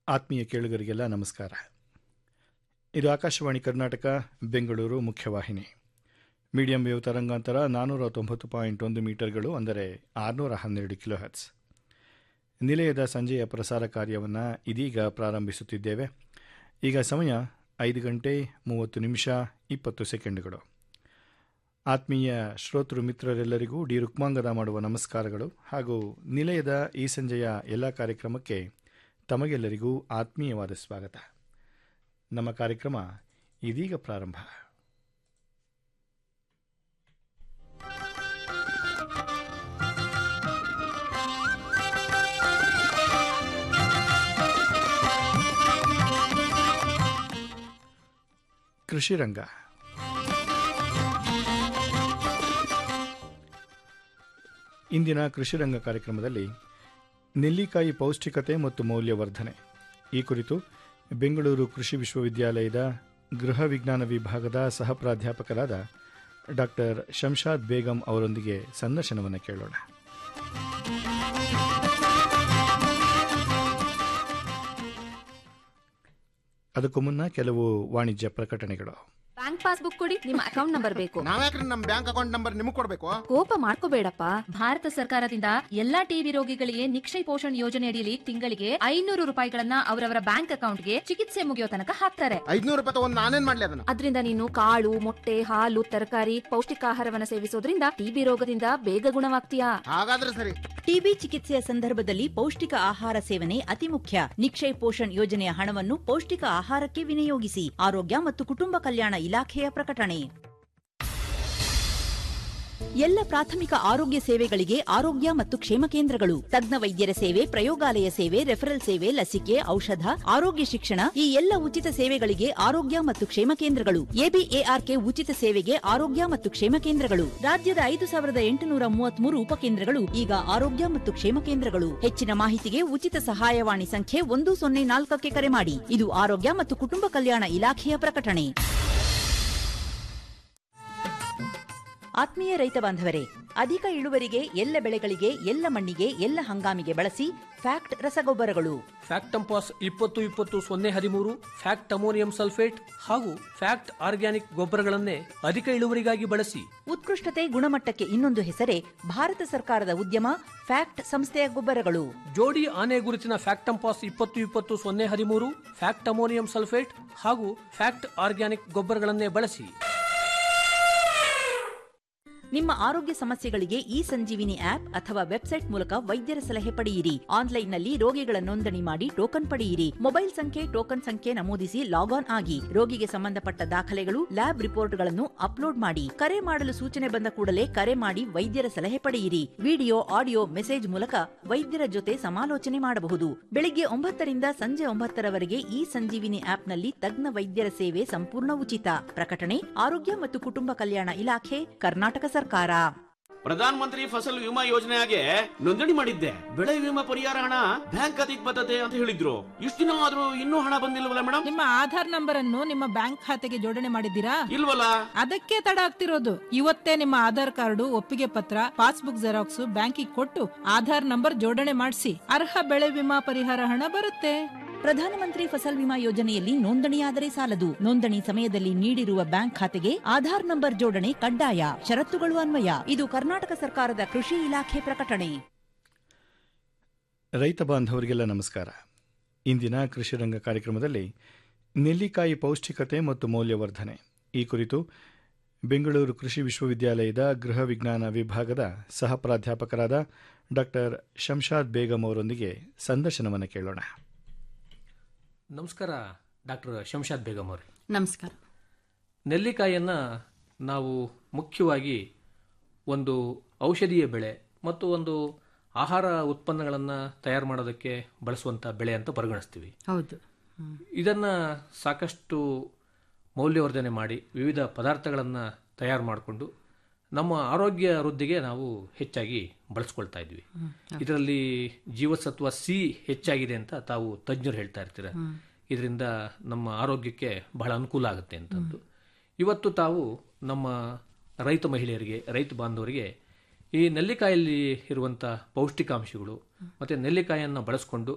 ಆತ್ಮೀಯ ಕೇಳುಗರಿಗೆಲ್ಲ ನಮಸ್ಕಾರ ಇದು ಆಕಾಶವಾಣಿ ಕರ್ನಾಟಕ ಬೆಂಗಳೂರು ಮುಖ್ಯವಾಹಿನಿ ಮೀಡಿಯಂ ವೇವ್ ತರಂಗಾಂತರ ನಾನ್ನೂರ ತೊಂಬತ್ತು ಪಾಯಿಂಟ್ ಒಂದು ಮೀಟರ್ಗಳು ಅಂದರೆ ಆರುನೂರ ಹನ್ನೆರಡು ಕಿಲೋ ಹರ್ಟ್ಸ್ ನಿಲಯದ ಸಂಜೆಯ ಪ್ರಸಾರ ಕಾರ್ಯವನ್ನು ಇದೀಗ ಪ್ರಾರಂಭಿಸುತ್ತಿದ್ದೇವೆ ಈಗ ಸಮಯ ಐದು ಗಂಟೆ ಮೂವತ್ತು ನಿಮಿಷ ಇಪ್ಪತ್ತು ಸೆಕೆಂಡುಗಳು ಆತ್ಮೀಯ ಶ್ರೋತೃ ಮಿತ್ರರೆಲ್ಲರಿಗೂ ಡಿ ರುಕ್ಮಾಂಗದ ಮಾಡುವ ನಮಸ್ಕಾರಗಳು ಹಾಗೂ ನಿಲಯದ ಈ ಸಂಜೆಯ ಎಲ್ಲ ಕಾರ್ಯಕ್ರಮಕ್ಕೆ ತಮಗೆಲ್ಲರಿಗೂ ಆತ್ಮೀಯವಾದ ಸ್ವಾಗತ ನಮ್ಮ ಕಾರ್ಯಕ್ರಮ ಇದೀಗ ಪ್ರಾರಂಭ ಕೃಷಿ ರಂಗ ಇಂದಿನ ಕೃಷಿ ರಂಗ ಕಾರ್ಯಕ್ರಮದಲ್ಲಿ ನೆಲ್ಲಿಕಾಯಿ ಪೌಷ್ಟಿಕತೆ ಮತ್ತು ಮೌಲ್ಯವರ್ಧನೆ ಈ ಕುರಿತು ಬೆಂಗಳೂರು ಕೃಷಿ ವಿಶ್ವವಿದ್ಯಾಲಯದ ಗೃಹ ವಿಜ್ಞಾನ ವಿಭಾಗದ ಸಹ ಪ್ರಾಧ್ಯಾಪಕರಾದ ಡಾಕ್ಟರ್ ಶಂಷಾದ್ ಬೇಗಂ ಅವರೊಂದಿಗೆ ಸಂದರ್ಶನವನ್ನು ಕೇಳೋಣ ಅದಕ್ಕೂ ಮುನ್ನ ಕೆಲವು ವಾಣಿಜ್ಯ ಪ್ರಕಟಣೆಗಳು ಬ್ಯಾಂಕ್ ಪಾಸ್ಬುಕ್ ಕೊಡಿ ನಿಮ್ಮ ಅಕೌಂಟ್ ನಂಬರ್ ಬೇಕು ನಾವ್ಯಾಕ್ರಿ ನಮ್ ಬ್ಯಾಂಕ್ ಅಕೌಂಟ್ ನಂಬರ್ ನಿಮಗ್ ಕೊಡ್ಬೇಕು ಕೋಪ ಮಾಡ್ಕೋಬೇಡಪ್ಪ ಭಾರತ ಸರ್ಕಾರದಿಂದ ಎಲ್ಲಾ ಟಿಬಿ ರೋಗಿಗಳಿಗೆ ನಿಕ್ಷಯ ಪೋಷಣ್ ಯೋಜನೆ ಅಡಿಯಲ್ಲಿ ತಿಂಗಳಿಗೆ ಐನೂರು ರೂಪಾಯಿಗಳನ್ನ ಅವರವರ ಬ್ಯಾಂಕ್ ಅಕೌಂಟ್ಗೆ ಚಿಕಿತ್ಸೆ ಮುಗಿಯೋ ತನಕ ಹಾಕ್ತಾರೆ ಐದ್ನೂರು ರೂಪಾಯಿ ತಗೊಂಡ್ ನಾನೇನ್ ಮಾಡ್ಲಿ ಅದನ್ನ ಅದರಿಂದ ನೀನು ಕಾಳು ಮೊಟ್ಟೆ ಹಾಲು ತರಕಾರಿ ಪೌಷ್ಟಿಕಾಹಾರವನ್ನ ಸೇವಿಸೋದ್ರಿಂದ ಟಿಬಿ ರೋಗದಿಂದ ಬೇಗ ಗುಣವಾಗ್ತೀಯಾ ಹಾಗಾದ್ರೆ ಸರಿ ಟಿಬಿ ಚಿಕಿತ್ಸೆಯ ಸಂದರ್ಭದಲ್ಲಿ ಪೌಷ್ಟಿಕ ಆಹಾರ ಸೇವನೆ ಅತಿ ಮುಖ್ಯ ನಿಕ್ಷಯ್ ಪೋಷಣ್ ಯೋಜನೆಯ ಹಣವನ್ನು ಪೌಷ್ಟಿಕ ಆಹಾರಕ್ಕೆ ವಿನಿಯೋಗಿಸಿ ಆರೋಗ್ಯ ಮತ್ತು ಕುಟುಂಬ ಕಲ್ಯಾಣ ಇಲಾಖೆಯ ಪ್ರಕಟಣೆ ಎಲ್ಲ ಪ್ರಾಥಮಿಕ ಆರೋಗ್ಯ ಸೇವೆಗಳಿಗೆ ಆರೋಗ್ಯ ಮತ್ತು ಕ್ಷೇಮ ಕೇಂದ್ರಗಳು ತಜ್ಞ ವೈದ್ಯರ ಸೇವೆ ಪ್ರಯೋಗಾಲಯ ಸೇವೆ ರೆಫರಲ್ ಸೇವೆ ಲಸಿಕೆ ಔಷಧ ಆರೋಗ್ಯ ಶಿಕ್ಷಣ ಈ ಎಲ್ಲ ಉಚಿತ ಸೇವೆಗಳಿಗೆ ಆರೋಗ್ಯ ಮತ್ತು ಕ್ಷೇಮ ಕೇಂದ್ರಗಳು ಎಬಿಎಆರ್ಕೆ ಉಚಿತ ಸೇವೆಗೆ ಆರೋಗ್ಯ ಮತ್ತು ಕ್ಷೇಮ ಕೇಂದ್ರಗಳು ರಾಜ್ಯದ ಐದು ಸಾವಿರದ ಎಂಟುನೂರ ಮೂವತ್ಮೂರು ಉಪಕೇಂದ್ರಗಳು ಈಗ ಆರೋಗ್ಯ ಮತ್ತು ಕ್ಷೇಮ ಕೇಂದ್ರಗಳು ಹೆಚ್ಚಿನ ಮಾಹಿತಿಗೆ ಉಚಿತ ಸಹಾಯವಾಣಿ ಸಂಖ್ಯೆ ಒಂದು ಸೊನ್ನೆ ನಾಲ್ಕಕ್ಕೆ ಕರೆ ಮಾಡಿ ಇದು ಆರೋಗ್ಯ ಮತ್ತು ಕುಟುಂಬ ಕಲ್ಯಾಣ ಇಲಾಖೆಯ ಪ್ರಕಟಣೆ ಆತ್ಮೀಯ ರೈತ ಬಾಂಧವರೇ ಅಧಿಕ ಇಳುವರಿಗೆ ಎಲ್ಲ ಬೆಳೆಗಳಿಗೆ ಎಲ್ಲ ಮಣ್ಣಿಗೆ ಎಲ್ಲ ಹಂಗಾಮಿಗೆ ಬಳಸಿ ಫ್ಯಾಕ್ಟ್ ರಸಗೊಬ್ಬರಗಳು ಫ್ಯಾಕ್ಟಂಪಾಸ್ ಇಪ್ಪತ್ತು ಇಪ್ಪತ್ತು ಸೊನ್ನೆ ಹದಿಮೂರು ಫ್ಯಾಕ್ಟ್ ಅಮೋನಿಯಂ ಸಲ್ಫೇಟ್ ಹಾಗೂ ಫ್ಯಾಕ್ಟ್ ಆರ್ಗ್ಯಾನಿಕ್ ಗೊಬ್ಬರಗಳನ್ನೇ ಅಧಿಕ ಇಳುವರಿಗಾಗಿ ಬಳಸಿ ಉತ್ಕೃಷ್ಟತೆ ಗುಣಮಟ್ಟಕ್ಕೆ ಇನ್ನೊಂದು ಹೆಸರೇ ಭಾರತ ಸರ್ಕಾರದ ಉದ್ಯಮ ಫ್ಯಾಕ್ಟ್ ಸಂಸ್ಥೆಯ ಗೊಬ್ಬರಗಳು ಜೋಡಿ ಆನೆ ಗುರುತಿನ ಫ್ಯಾಕ್ಟಂಪಾಸ್ ಇಪ್ಪತ್ತು ಇಪ್ಪತ್ತು ಸೊನ್ನೆ ಹದಿಮೂರು ಫ್ಯಾಕ್ಟ್ ಅಮೋನಿಯಂ ಸಲ್ಫೇಟ್ ಹಾಗೂ ಫ್ಯಾಕ್ಟ್ ಆರ್ಗ್ಯಾನಿಕ್ ಗೊಬ್ಬರಗಳನ್ನೇ ಬಳಸಿ ನಿಮ್ಮ ಆರೋಗ್ಯ ಸಮಸ್ಯೆಗಳಿಗೆ ಈ ಸಂಜೀವಿನಿ ಆಪ್ ಅಥವಾ ವೆಬ್ಸೈಟ್ ಮೂಲಕ ವೈದ್ಯರ ಸಲಹೆ ಪಡೆಯಿರಿ ಆನ್ಲೈನ್ನಲ್ಲಿ ರೋಗಿಗಳ ನೋಂದಣಿ ಮಾಡಿ ಟೋಕನ್ ಪಡೆಯಿರಿ ಮೊಬೈಲ್ ಸಂಖ್ಯೆ ಟೋಕನ್ ಸಂಖ್ಯೆ ನಮೂದಿಸಿ ಲಾಗ್ ಆನ್ ಆಗಿ ರೋಗಿಗೆ ಸಂಬಂಧಪಟ್ಟ ದಾಖಲೆಗಳು ಲ್ಯಾಬ್ ರಿಪೋರ್ಟ್ಗಳನ್ನು ಅಪ್ಲೋಡ್ ಮಾಡಿ ಕರೆ ಮಾಡಲು ಸೂಚನೆ ಬಂದ ಕೂಡಲೇ ಕರೆ ಮಾಡಿ ವೈದ್ಯರ ಸಲಹೆ ಪಡೆಯಿರಿ ವಿಡಿಯೋ ಆಡಿಯೋ ಮೆಸೇಜ್ ಮೂಲಕ ವೈದ್ಯರ ಜೊತೆ ಸಮಾಲೋಚನೆ ಮಾಡಬಹುದು ಬೆಳಿಗ್ಗೆ ಒಂಬತ್ತರಿಂದ ಸಂಜೆ ಒಂಬತ್ತರವರೆಗೆ ಈ ಸಂಜೀವಿನಿ ಆಪ್ನಲ್ಲಿ ತಜ್ಞ ವೈದ್ಯರ ಸೇವೆ ಸಂಪೂರ್ಣ ಉಚಿತ ಪ್ರಕಟಣೆ ಆರೋಗ್ಯ ಮತ್ತು ಕುಟುಂಬ ಕಲ್ಯಾಣ ಇಲಾಖೆ ಕರ್ನಾಟಕ ಸರ್ಕಾರ ಪ್ರಧಾನ ಮಂತ್ರಿ ಫಸಲ್ ವಿಮಾ ಯೋಜನೆಗೆ ನೋಂದಣಿ ಮಾಡಿದ್ದೆ ಬೆಳೆ ವಿಮಾ ಪರಿಹಾರ ಹಣ ಬ್ಯಾಂಕ್ ಖಾತೆಗೆ ಬರ್ತದೆ ಅಂತ ಹೇಳಿದ್ರು ಇಷ್ಟು ದಿನ ಆದ್ರೂ ಇನ್ನೂ ಹಣ ಬಂದಿಲ್ವಲ್ಲ ಮೇಡಮ್ ನಿಮ್ಮ ಆಧಾರ್ ನಂಬರ್ ಅನ್ನು ನಿಮ್ಮ ಬ್ಯಾಂಕ್ ಖಾತೆಗೆ ಜೋಡಣೆ ಮಾಡಿದ್ದೀರಾ ಇಲ್ವಲ್ಲ ಅದಕ್ಕೆ ತಡ ಆಗ್ತಿರೋದು ಇವತ್ತೇ ನಿಮ್ಮ ಆಧಾರ್ ಕಾರ್ಡು ಒಪ್ಪಿಗೆ ಪತ್ರ ಪಾಸ್ಬುಕ್ ಜೆರಾಕ್ಸ್ ಬ್ಯಾಂಕಿಗೆ ಕೊಟ್ಟು ಆಧಾರ್ ನಂಬರ್ ಜೋಡಣೆ ಮಾಡಿಸಿ ಅರ್ಹ ಬೆಳೆ ವಿಮಾ ಪರಿಹಾರ ಹಣ ಬರುತ್ತೆ ಪ್ರಧಾನಮಂತ್ರಿ ಫಸಲ್ ವಿಮಾ ಯೋಜನೆಯಲ್ಲಿ ನೋಂದಣಿಯಾದರೆ ಸಾಲದು ನೋಂದಣಿ ಸಮಯದಲ್ಲಿ ನೀಡಿರುವ ಬ್ಯಾಂಕ್ ಖಾತೆಗೆ ಆಧಾರ್ ನಂಬರ್ ಜೋಡಣೆ ಕಡ್ಡಾಯ ಷರತ್ತುಗಳು ಅನ್ವಯ ಇದು ಕರ್ನಾಟಕ ಸರ್ಕಾರದ ಕೃಷಿ ಇಲಾಖೆ ಪ್ರಕಟಣೆ ರೈತ ಬಾಂಧವರಿಗೆಲ್ಲ ನಮಸ್ಕಾರ ಇಂದಿನ ಕೃಷಿ ರಂಗ ಕಾರ್ಯಕ್ರಮದಲ್ಲಿ ನೆಲ್ಲಿಕಾಯಿ ಪೌಷ್ಟಿಕತೆ ಮತ್ತು ಮೌಲ್ಯವರ್ಧನೆ ಈ ಕುರಿತು ಬೆಂಗಳೂರು ಕೃಷಿ ವಿಶ್ವವಿದ್ಯಾಲಯದ ಗೃಹ ವಿಜ್ಞಾನ ವಿಭಾಗದ ಸಹ ಪ್ರಾಧ್ಯಾಪಕರಾದ ಡಾಕ್ಟರ್ ಶಂಷಾದ್ ಬೇಗಂ ಅವರೊಂದಿಗೆ ಸಂದರ್ಶನವನ್ನು ಕೇಳೋಣ ನಮಸ್ಕಾರ ಡಾಕ್ಟರ್ ಶಂಶಾದ್ ಬೇಗಂ ಅವರೇ ನಮಸ್ಕಾರ ನೆಲ್ಲಿಕಾಯಿಯನ್ನು ನಾವು ಮುಖ್ಯವಾಗಿ ಒಂದು ಔಷಧೀಯ ಬೆಳೆ ಮತ್ತು ಒಂದು ಆಹಾರ ಉತ್ಪನ್ನಗಳನ್ನು ತಯಾರು ಮಾಡೋದಕ್ಕೆ ಬಳಸುವಂಥ ಬೆಳೆ ಅಂತ ಪರಿಗಣಿಸ್ತೀವಿ ಹೌದು ಇದನ್ನು ಸಾಕಷ್ಟು ಮೌಲ್ಯವರ್ಧನೆ ಮಾಡಿ ವಿವಿಧ ಪದಾರ್ಥಗಳನ್ನು ತಯಾರು ಮಾಡಿಕೊಂಡು ನಮ್ಮ ಆರೋಗ್ಯ ವೃದ್ಧಿಗೆ ನಾವು ಹೆಚ್ಚಾಗಿ ಬಳಸ್ಕೊಳ್ತಾ ಇದ್ವಿ ಇದರಲ್ಲಿ ಜೀವಸತ್ವ ಸಿ ಹೆಚ್ಚಾಗಿದೆ ಅಂತ ತಾವು ತಜ್ಞರು ಹೇಳ್ತಾ ಇರ್ತೀರ ಇದರಿಂದ ನಮ್ಮ ಆರೋಗ್ಯಕ್ಕೆ ಬಹಳ ಅನುಕೂಲ ಆಗುತ್ತೆ ಅಂತಂದು ಇವತ್ತು ತಾವು ನಮ್ಮ ರೈತ ಮಹಿಳೆಯರಿಗೆ ರೈತ ಬಾಂಧವರಿಗೆ ಈ ನೆಲ್ಲಿಕಾಯಲ್ಲಿ ಇರುವಂಥ ಪೌಷ್ಟಿಕಾಂಶಗಳು ಮತ್ತು ನೆಲ್ಲಿಕಾಯಿಯನ್ನು ಬಳಸ್ಕೊಂಡು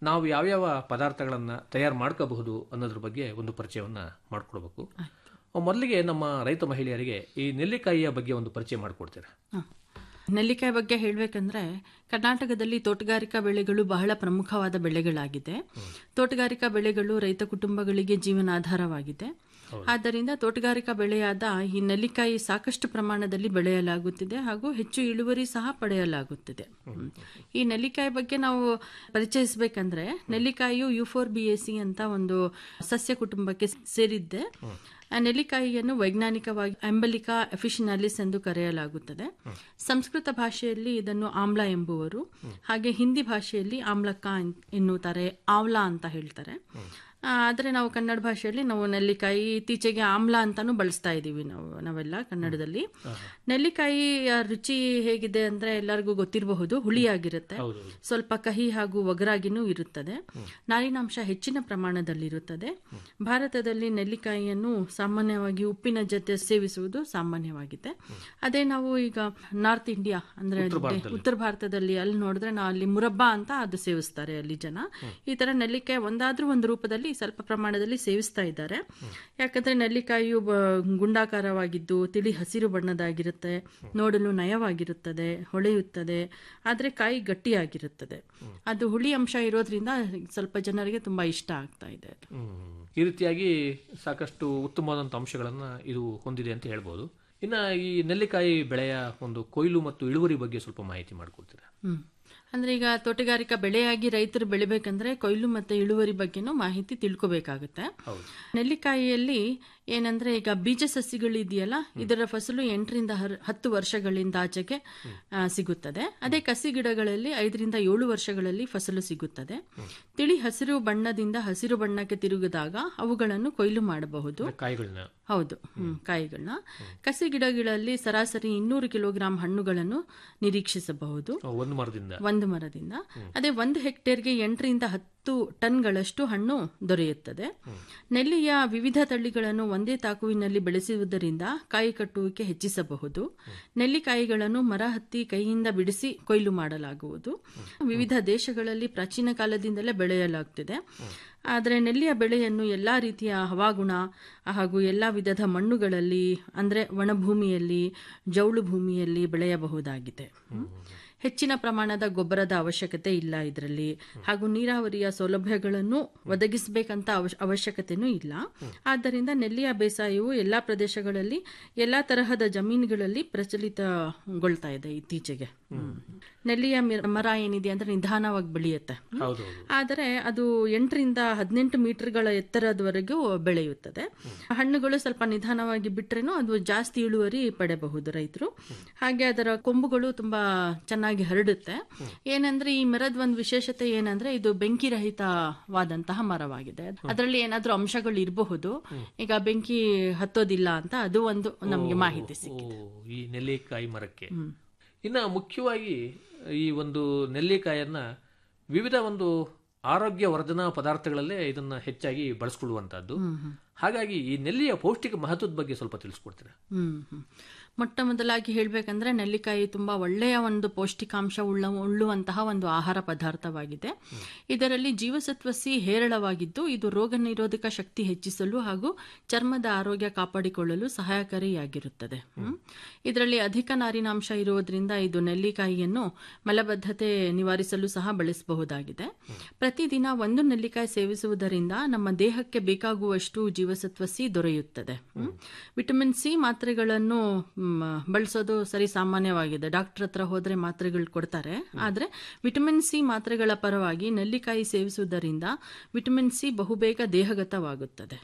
ನಾವು ಯಾವ್ಯಾವ ಪದಾರ್ಥಗಳನ್ನು ತಯಾರು ಮಾಡ್ಕೋಬಹುದು ಅನ್ನೋದ್ರ ಬಗ್ಗೆ ಒಂದು ಪರಿಚಯವನ್ನು ಮಾಡಿಕೊಡ್ಬೇಕು ಮೊದಲಿಗೆ ನಮ್ಮ ರೈತ ಮಹಿಳೆಯರಿಗೆ ಈ ನೆಲ್ಲಿಕಾಯಿಯ ಬಗ್ಗೆ ಒಂದು ಪರಿಚಯ ಮಾಡಿಕೊಡ್ತೀರಾ ನೆಲ್ಲಿಕಾಯಿ ಬಗ್ಗೆ ಹೇಳಬೇಕಂದ್ರೆ ಕರ್ನಾಟಕದಲ್ಲಿ ತೋಟಗಾರಿಕಾ ಬೆಳೆಗಳು ಬಹಳ ಪ್ರಮುಖವಾದ ಬೆಳೆಗಳಾಗಿದೆ ತೋಟಗಾರಿಕಾ ಬೆಳೆಗಳು ರೈತ ಕುಟುಂಬಗಳಿಗೆ ಜೀವನಾಧಾರವಾಗಿದೆ ಆದ್ದರಿಂದ ತೋಟಗಾರಿಕಾ ಬೆಳೆಯಾದ ಈ ನೆಲ್ಲಿಕಾಯಿ ಸಾಕಷ್ಟು ಪ್ರಮಾಣದಲ್ಲಿ ಬೆಳೆಯಲಾಗುತ್ತಿದೆ ಹಾಗೂ ಹೆಚ್ಚು ಇಳುವರಿ ಸಹ ಪಡೆಯಲಾಗುತ್ತಿದೆ ಹ್ಮ್. ಈ ನೆಲ್ಲಿಕಾಯಿ ಬಗ್ಗೆ ನಾವು ಪರಿಚಯಿಸಬೇಕಂದ್ರೆ ನೆಲ್ಲಿಕಾಯಿಯು ಯುಫೋರ್ ಬಿ ಸಿ ಅಂತ ಒಂದು ಸಸ್ಯ ಕುಟುಂಬಕ್ಕೆ ಸೇರಿದ್ದೆ ಆ ನೆಲ್ಲಿಕಾಯಿಯನ್ನು ವೈಜ್ಞಾನಿಕವಾಗಿ ಅಂಬಲಿಕಾ ಎಫಿಷಿನಾಲಿಸ್ ಎಂದು ಕರೆಯಲಾಗುತ್ತದೆ ಸಂಸ್ಕೃತ ಭಾಷೆಯಲ್ಲಿ ಇದನ್ನು ಆಮ್ಲ ಎಂಬುವರು ಹಾಗೆ ಹಿಂದಿ ಭಾಷೆಯಲ್ಲಿ ಆಮ್ಲಕ್ಕ ಎನ್- ಎನ್ನುತ್ತಾರೆ ಆವ್ಲಾ ಅಂತ ಹೇಳ್ತಾರೆ ಆ, ಆದರೆ ನಾವು ಕನ್ನಡ ಭಾಷೆಯಲ್ಲಿ ನಾವು ನೆಲ್ಲಿಕಾಯಿ ಇತ್ತೀಚೆಗೆ ಆಮ್ಲ ಅಂತಾನು ಬಳಸ್ತಾ ಇದ್ದೀವಿ ನಾವು ನಾವೆಲ್ಲ ಕನ್ನಡದಲ್ಲಿ ನೆಲ್ಲಿಕಾಯಿಯ ರುಚಿ ಹೇಗಿದೆ ಅಂದ್ರೆ ಎಲ್ಲರಿಗೂ ಗೊತ್ತಿರಬಹುದು ಹುಳಿಯಾಗಿರುತ್ತೆ ಸ್ವಲ್ಪ ಕಹಿ ಹಾಗೂ ಒಗರಾಗಿನೂ ಇರುತ್ತದೆ ನಾರಿನಾಂಶ ಹೆಚ್ಚಿನ ಪ್ರಮಾಣದಲ್ಲಿರುತ್ತದೆ ಭಾರತದಲ್ಲಿ ನೆಲ್ಲಿಕಾಯಿಯನ್ನು ಸಾಮಾನ್ಯವಾಗಿ ಉಪ್ಪಿನ ಜೊತೆ ಸೇವಿಸುವುದು ಸಾಮಾನ್ಯವಾಗಿದೆ ಅದೇ ನಾವು ಈಗ ನಾರ್ತ್ ಇಂಡಿಯಾ ಅಂದ್ರೆ ಉತ್ತರ ಭಾರತದಲ್ಲಿ ಅಲ್ಲಿ ನೋಡಿದ್ರೆ ನಾವು ಅಲ್ಲಿ ಮುರಬ್ಬಾ ಅಂತ ಅದು ಸೇವಿಸ್ತಾರೆ ಅಲ್ಲಿ ಜನ ಈ ತರ ನೆಲ್ಲಿಕಾಯಿ ಒಂದಾದ್ರೂ ಒಂದು ರೂಪದಲ್ಲಿ ಸ್ವಲ್ಪ ಪ್ರಮಾಣದಲ್ಲಿ ಸೇವಿಸ್ತಾ ಇದ್ದಾರೆ ಯಾಕಂದ್ರೆ ನೆಲ್ಲಿಕಾಯಿಯು ಬ- ಗುಂಡಾಕಾರವಾಗಿದ್ದು ತಿಳಿ ಹಸಿರು ಬಣ್ಣದಾಗಿರುತ್ತೆ ನೋಡಲು ನಯವಾಗಿರುತ್ತದೆ ಹೊಳೆಯುತ್ತದೆ ಆದರೆ ಕಾಯಿ ಗಟ್ಟಿಯಾಗಿರುತ್ತದೆ ಅದು ಹುಳಿ ಅಂಶ ಇರೋದ್ರಿಂದ ಸ್ವಲ್ಪ ಜನರಿಗೆ ತುಂಬಾ ಇಷ್ಟ ಆಗ್ತಾ ಇದೆ ಅದು. ಈ ರೀತಿಯಾಗಿ ಸಾಕಷ್ಟು ಉತ್ತಮವಾದಂಥ ಅಂಶಗಳನ್ನು ಇದು ಹೊಂದಿದೆ ಅಂತ ಹೇಳ್ಬೋದು ಇನ್ನು ಈ ನೆಲ್ಲಿಕಾಯಿ ಬೆಳೆಯ ಒಂದು ಕೊಯ್ಲು ಮತ್ತು ಇಳುವರಿ ಬಗ್ಗೆ ಸ್ವಲ್ಪ ಮಾಹಿತಿ ಮಾಡಿಕೊಡ್ತೀರಾ ಹ್ಮ್ ಅಂದ್ರೆ ಈಗ ತೋಟಗಾರಿಕಾ ಬೆಳೆಯಾಗಿ ರೈತರು ಬೆಳಿಬೇಕಂದ್ರೆ ಕೊಯ್ಲು ಮತ್ತೆ ಇಳುವರಿ ಬಗ್ಗೆನೂ ಮಾಹಿತಿ ತಿಳ್ಕೊಬೇಕಾಗುತ್ತೆ ನೆಲ್ಲಿಕಾಯಿಯಲ್ಲಿ ಏನಂದ್ರೆ ಈಗ ಬೀಜ ಸಸಿಗಳಿದೆಯಲ್ಲ ಇದರ ಫಸಲು ಎಂಟರಿಂದ ಹರ್- ಹತ್ತು ವರ್ಷಗಳಿಂದ ಆಚೆಗೆ ಆ, ಸಿಗುತ್ತದೆ ಅದೇ ಕಸಿ ಗಿಡಗಳಲ್ಲಿ ಐದರಿಂದ ಏಳು ವರ್ಷಗಳಲ್ಲಿ ಫಸಲು ಸಿಗುತ್ತದೆ ತಿಳಿ ಹಸಿರು ಬಣ್ಣದಿಂದ ಹಸಿರು ಬಣ್ಣಕ್ಕೆ ತಿರುಗಿದಾಗ ಅವುಗಳನ್ನು ಕೊಯ್ಲು ಮಾಡಬಹುದು ಕಾಯಿಗಳನ್ನ ಹೌದು ಹ್ಮ್, ಕಾಯಿಗಳನ್ನ ಕಸಿ ಗಿಡಗಳಲ್ಲಿ ಸರಾಸರಿ ಇನ್ನೂರು ಕಿಲೋಗ್ರಾಂ ಹಣ್ಣುಗಳನ್ನು ನಿರೀಕ್ಷಿಸಬಹುದು ಒಂದು ಮರದಿಂದ ಒಂದು ಮರದಿಂದ ಅದೇ ಒಂದು ಹೆಕ್ಟೇರ್ಗೆ ಎಂಟರಿಂದ ಹತ್ತು ಟನ್ಗಳಷ್ಟು ಹಣ್ಣು ದೊರೆಯುತ್ತದೆ ನೆಲ್ಲಿಯ ವಿವಿಧ ತಳಿಗಳನ್ನು ಒಂದೇ ತಾಕುವಿನಲ್ಲಿ ಬೆಳೆಸುವುದರಿಂದ ಕಾಯಿ ಕಟ್ಟುವಿಕೆ ಹೆಚ್ಚಿಸಬಹುದು ನೆಲ್ಲಿಕಾಯಿಗಳನ್ನು ಮರ ಹತ್ತಿ ಕೈಯಿಂದ ಬಿಡಿಸಿ ಕೊಯ್ಲು ಮಾಡಲಾಗುವುದು ವಿವಿಧ ದೇಶಗಳಲ್ಲಿ ಪ್ರಾಚೀನ ಕಾಲದಿಂದಲೇ ಬೆಳೆಯಲಾಗುತ್ತಿದೆ ಆದರೆ ನೆಲ್ಲಿಯ ಬೆಳೆಯನ್ನು ಎಲ್ಲಾ ರೀತಿಯ ಹವಾಗುಣ ಹಾಗೂ ಎಲ್ಲಾ ವಿಧದ ಮಣ್ಣುಗಳಲ್ಲಿ ಅಂದ್ರೆ ಒಣಭೂಮಿಯಲ್ಲಿ ಜೌಳು ಭೂಮಿಯಲ್ಲಿ ಬೆಳೆಯಬಹುದಾಗಿದೆ ಹ್ಮ್. ಹೆಚ್ಚಿನ ಪ್ರಮಾಣದ ಗೊಬ್ಬರದ ಅವಶ್ಯಕತೆ ಇಲ್ಲ ಇದರಲ್ಲಿ ಹಾಗೂ ನೀರಾವರಿಯ ಸೌಲಭ್ಯಗಳನ್ನು ಒದಗಿಸಬೇಕಂತ ಅವಶ್ಯ- ಅವಶ್ಯಕತೆನೂ ಇಲ್ಲ ಆದ್ದರಿಂದ ನೆಲ್ಲಿಯ ಬೇಸಾಯವು ಎಲ್ಲಾ ಪ್ರದೇಶಗಳಲ್ಲಿ ಎಲ್ಲಾ ತರಹದ ಜಮೀನುಗಳಲ್ಲಿ ಪ್ರಚಲಿತಗೊಳ್ತಾ ಇದೆ ಇತ್ತೀಚೆಗೆ ಹ್ಮ್. ನೆಲ್ಲಿಯ ಮಿರ- ಮರ ಏನಿದೆ ಅಂದ್ರೆ ನಿಧಾನವಾಗಿ ಬೆಳೆಯುತ್ತೆ ಹ್ಮ್. ಹೌದು ಆದರೆ ಅದು ಎಂಟರಿಂದ ಹದಿನೆಂಟು ಮೀಟರ್ಗಳ ಎತ್ತರದವರೆಗೂ ಬೆಳೆಯುತ್ತದೆ ಹಣ್ಣುಗಳು ಸ್ವಲ್ಪ ನಿಧಾನವಾಗಿ ಬಿಟ್ರೇನು ಅದು ಜಾಸ್ತಿ ಇಳುವರಿ ಪಡೆಯಬಹುದು ರೈತರು ಹಾಗೆ ಅದರ ಕೊಂಬುಗಳು ತುಂಬಾ ಚೆನ್ನಾಗಿ ಹರಡುತ್ತೆ ಏನಂದ್ರೆ ಈ ಮರದ ಒಂದು ವಿಶೇಷತೆ ಏನಂದ್ರೆ ಇದು ಬೆಂಕಿ ರಹಿತವಾದಂತಹ ಮರವಾಗಿದೆ ಅದರಲ್ಲಿ ಏನಾದ್ರೂ ಅಂಶಗಳು ಇರಬಹುದು ಈಗ ಬೆಂಕಿ ಹತ್ತೋದಿಲ್ಲ ಅಂತ ಅದು ಒಂದು ನಮಗೆ ಮಾಹಿತಿ ಸಿಕ್ಕಿದೆ ಓ, ಈ ನೆಲ್ಲಿಕಾಯಿ ಮರಕ್ಕೆ ಇನ್ನು ಮುಖ್ಯವಾಗಿ ಈ ಒಂದು ನೆಲ್ಲಿಕಾಯನ್ನ ವಿವಿಧ ಒಂದು ಆರೋಗ್ಯ ವರ್ಧನಾ ಪದಾರ್ಥಗಳಲ್ಲೇ ಇದನ್ನ ಹೆಚ್ಚಾಗಿ ಬಳಸ್ಕೊಳ್ಳುವಂತಹದ್ದು ಹಾಗಾಗಿ ಈ ನೆಲ್ಲಿಯ ಪೌಷ್ಟಿಕ ಮಹತ್ವದ ಬಗ್ಗೆ ಸ್ವಲ್ಪ ತಿಳಿಸ್ಕೊಡ್ತೀರಾ ಹ್ಮ್ ಹ್ಮ್. ಮೊಟ್ಟ ಮೊದಲಾಗಿ ಹೇಳ್ಬೇಕಂದ್ರೆ ನೆಲ್ಲಿಕಾಯಿ ತುಂಬಾ ಒಳ್ಳೆಯ ಒಂದು ಪೌಷ್ಟಿಕಾಂಶ ಉಳ್ಳ ಉಳ್ಳುವಂತಹ ಒಂದು ಆಹಾರ ಪದಾರ್ಥವಾಗಿದೆ ಇದರಲ್ಲಿ ಜೀವಸತ್ವ ಸಿ ಹೇರಳವಾಗಿದ್ದು ಇದು ರೋಗ ನಿರೋಧಕ ಶಕ್ತಿ ಹೆಚ್ಚಿಸಲು ಹಾಗೂ ಚರ್ಮದ ಆರೋಗ್ಯ ಕಾಪಾಡಿಕೊಳ್ಳಲು ಸಹಾಯಕಾರಿಯಾಗಿರುತ್ತದೆ ಹ್ಮ್. ಇದರಲ್ಲಿ ಅಧಿಕ ನಾರಿನಾಂಶ ಇರುವುದರಿಂದ ಇದು ನೆಲ್ಲಿಕಾಯಿಯನ್ನು ಮಲಬದ್ಧತೆ ನಿವಾರಿಸಲು ಸಹ ಬಳಸಬಹುದಾಗಿದೆ ಪ್ರತಿದಿನ ಒಂದು ನೆಲ್ಲಿಕಾಯಿ ಸೇವಿಸುವುದರಿಂದ ನಮ್ಮ ದೇಹಕ್ಕೆ ಬೇಕಾಗುವಷ್ಟು ಜೀವಸತ್ವ ಸಿ ದೊರೆಯುತ್ತದೆ ಹ್ಮ್. ವಿಟಮಿನ್ ಸಿ ಮಾತ್ರೆಗಳನ್ನು ಮ್, ಬಳಸೋದು ಸರಿ ಸಾಮಾನ್ಯವಾಗಿದೆ ಡಾಕ್ಟರ್ ಹತ್ರ ಹೋದ್ರೆ ಮಾತ್ರೆಗಳು ಕೊಡ್ತಾರೆ ಆದ್ರೆ ವಿಟಮಿನ್ ಸಿ ಮಾತ್ರೆಗಳ ಪರವಾಗಿ ನೆಲ್ಲಿಕಾಯಿ ಸೇವಿಸುವುದರಿಂದ ವಿಟಮಿನ್ ಸಿ ಬಹುಬೇಗ ದೇಹಗತವಾಗುತ್ತದೆ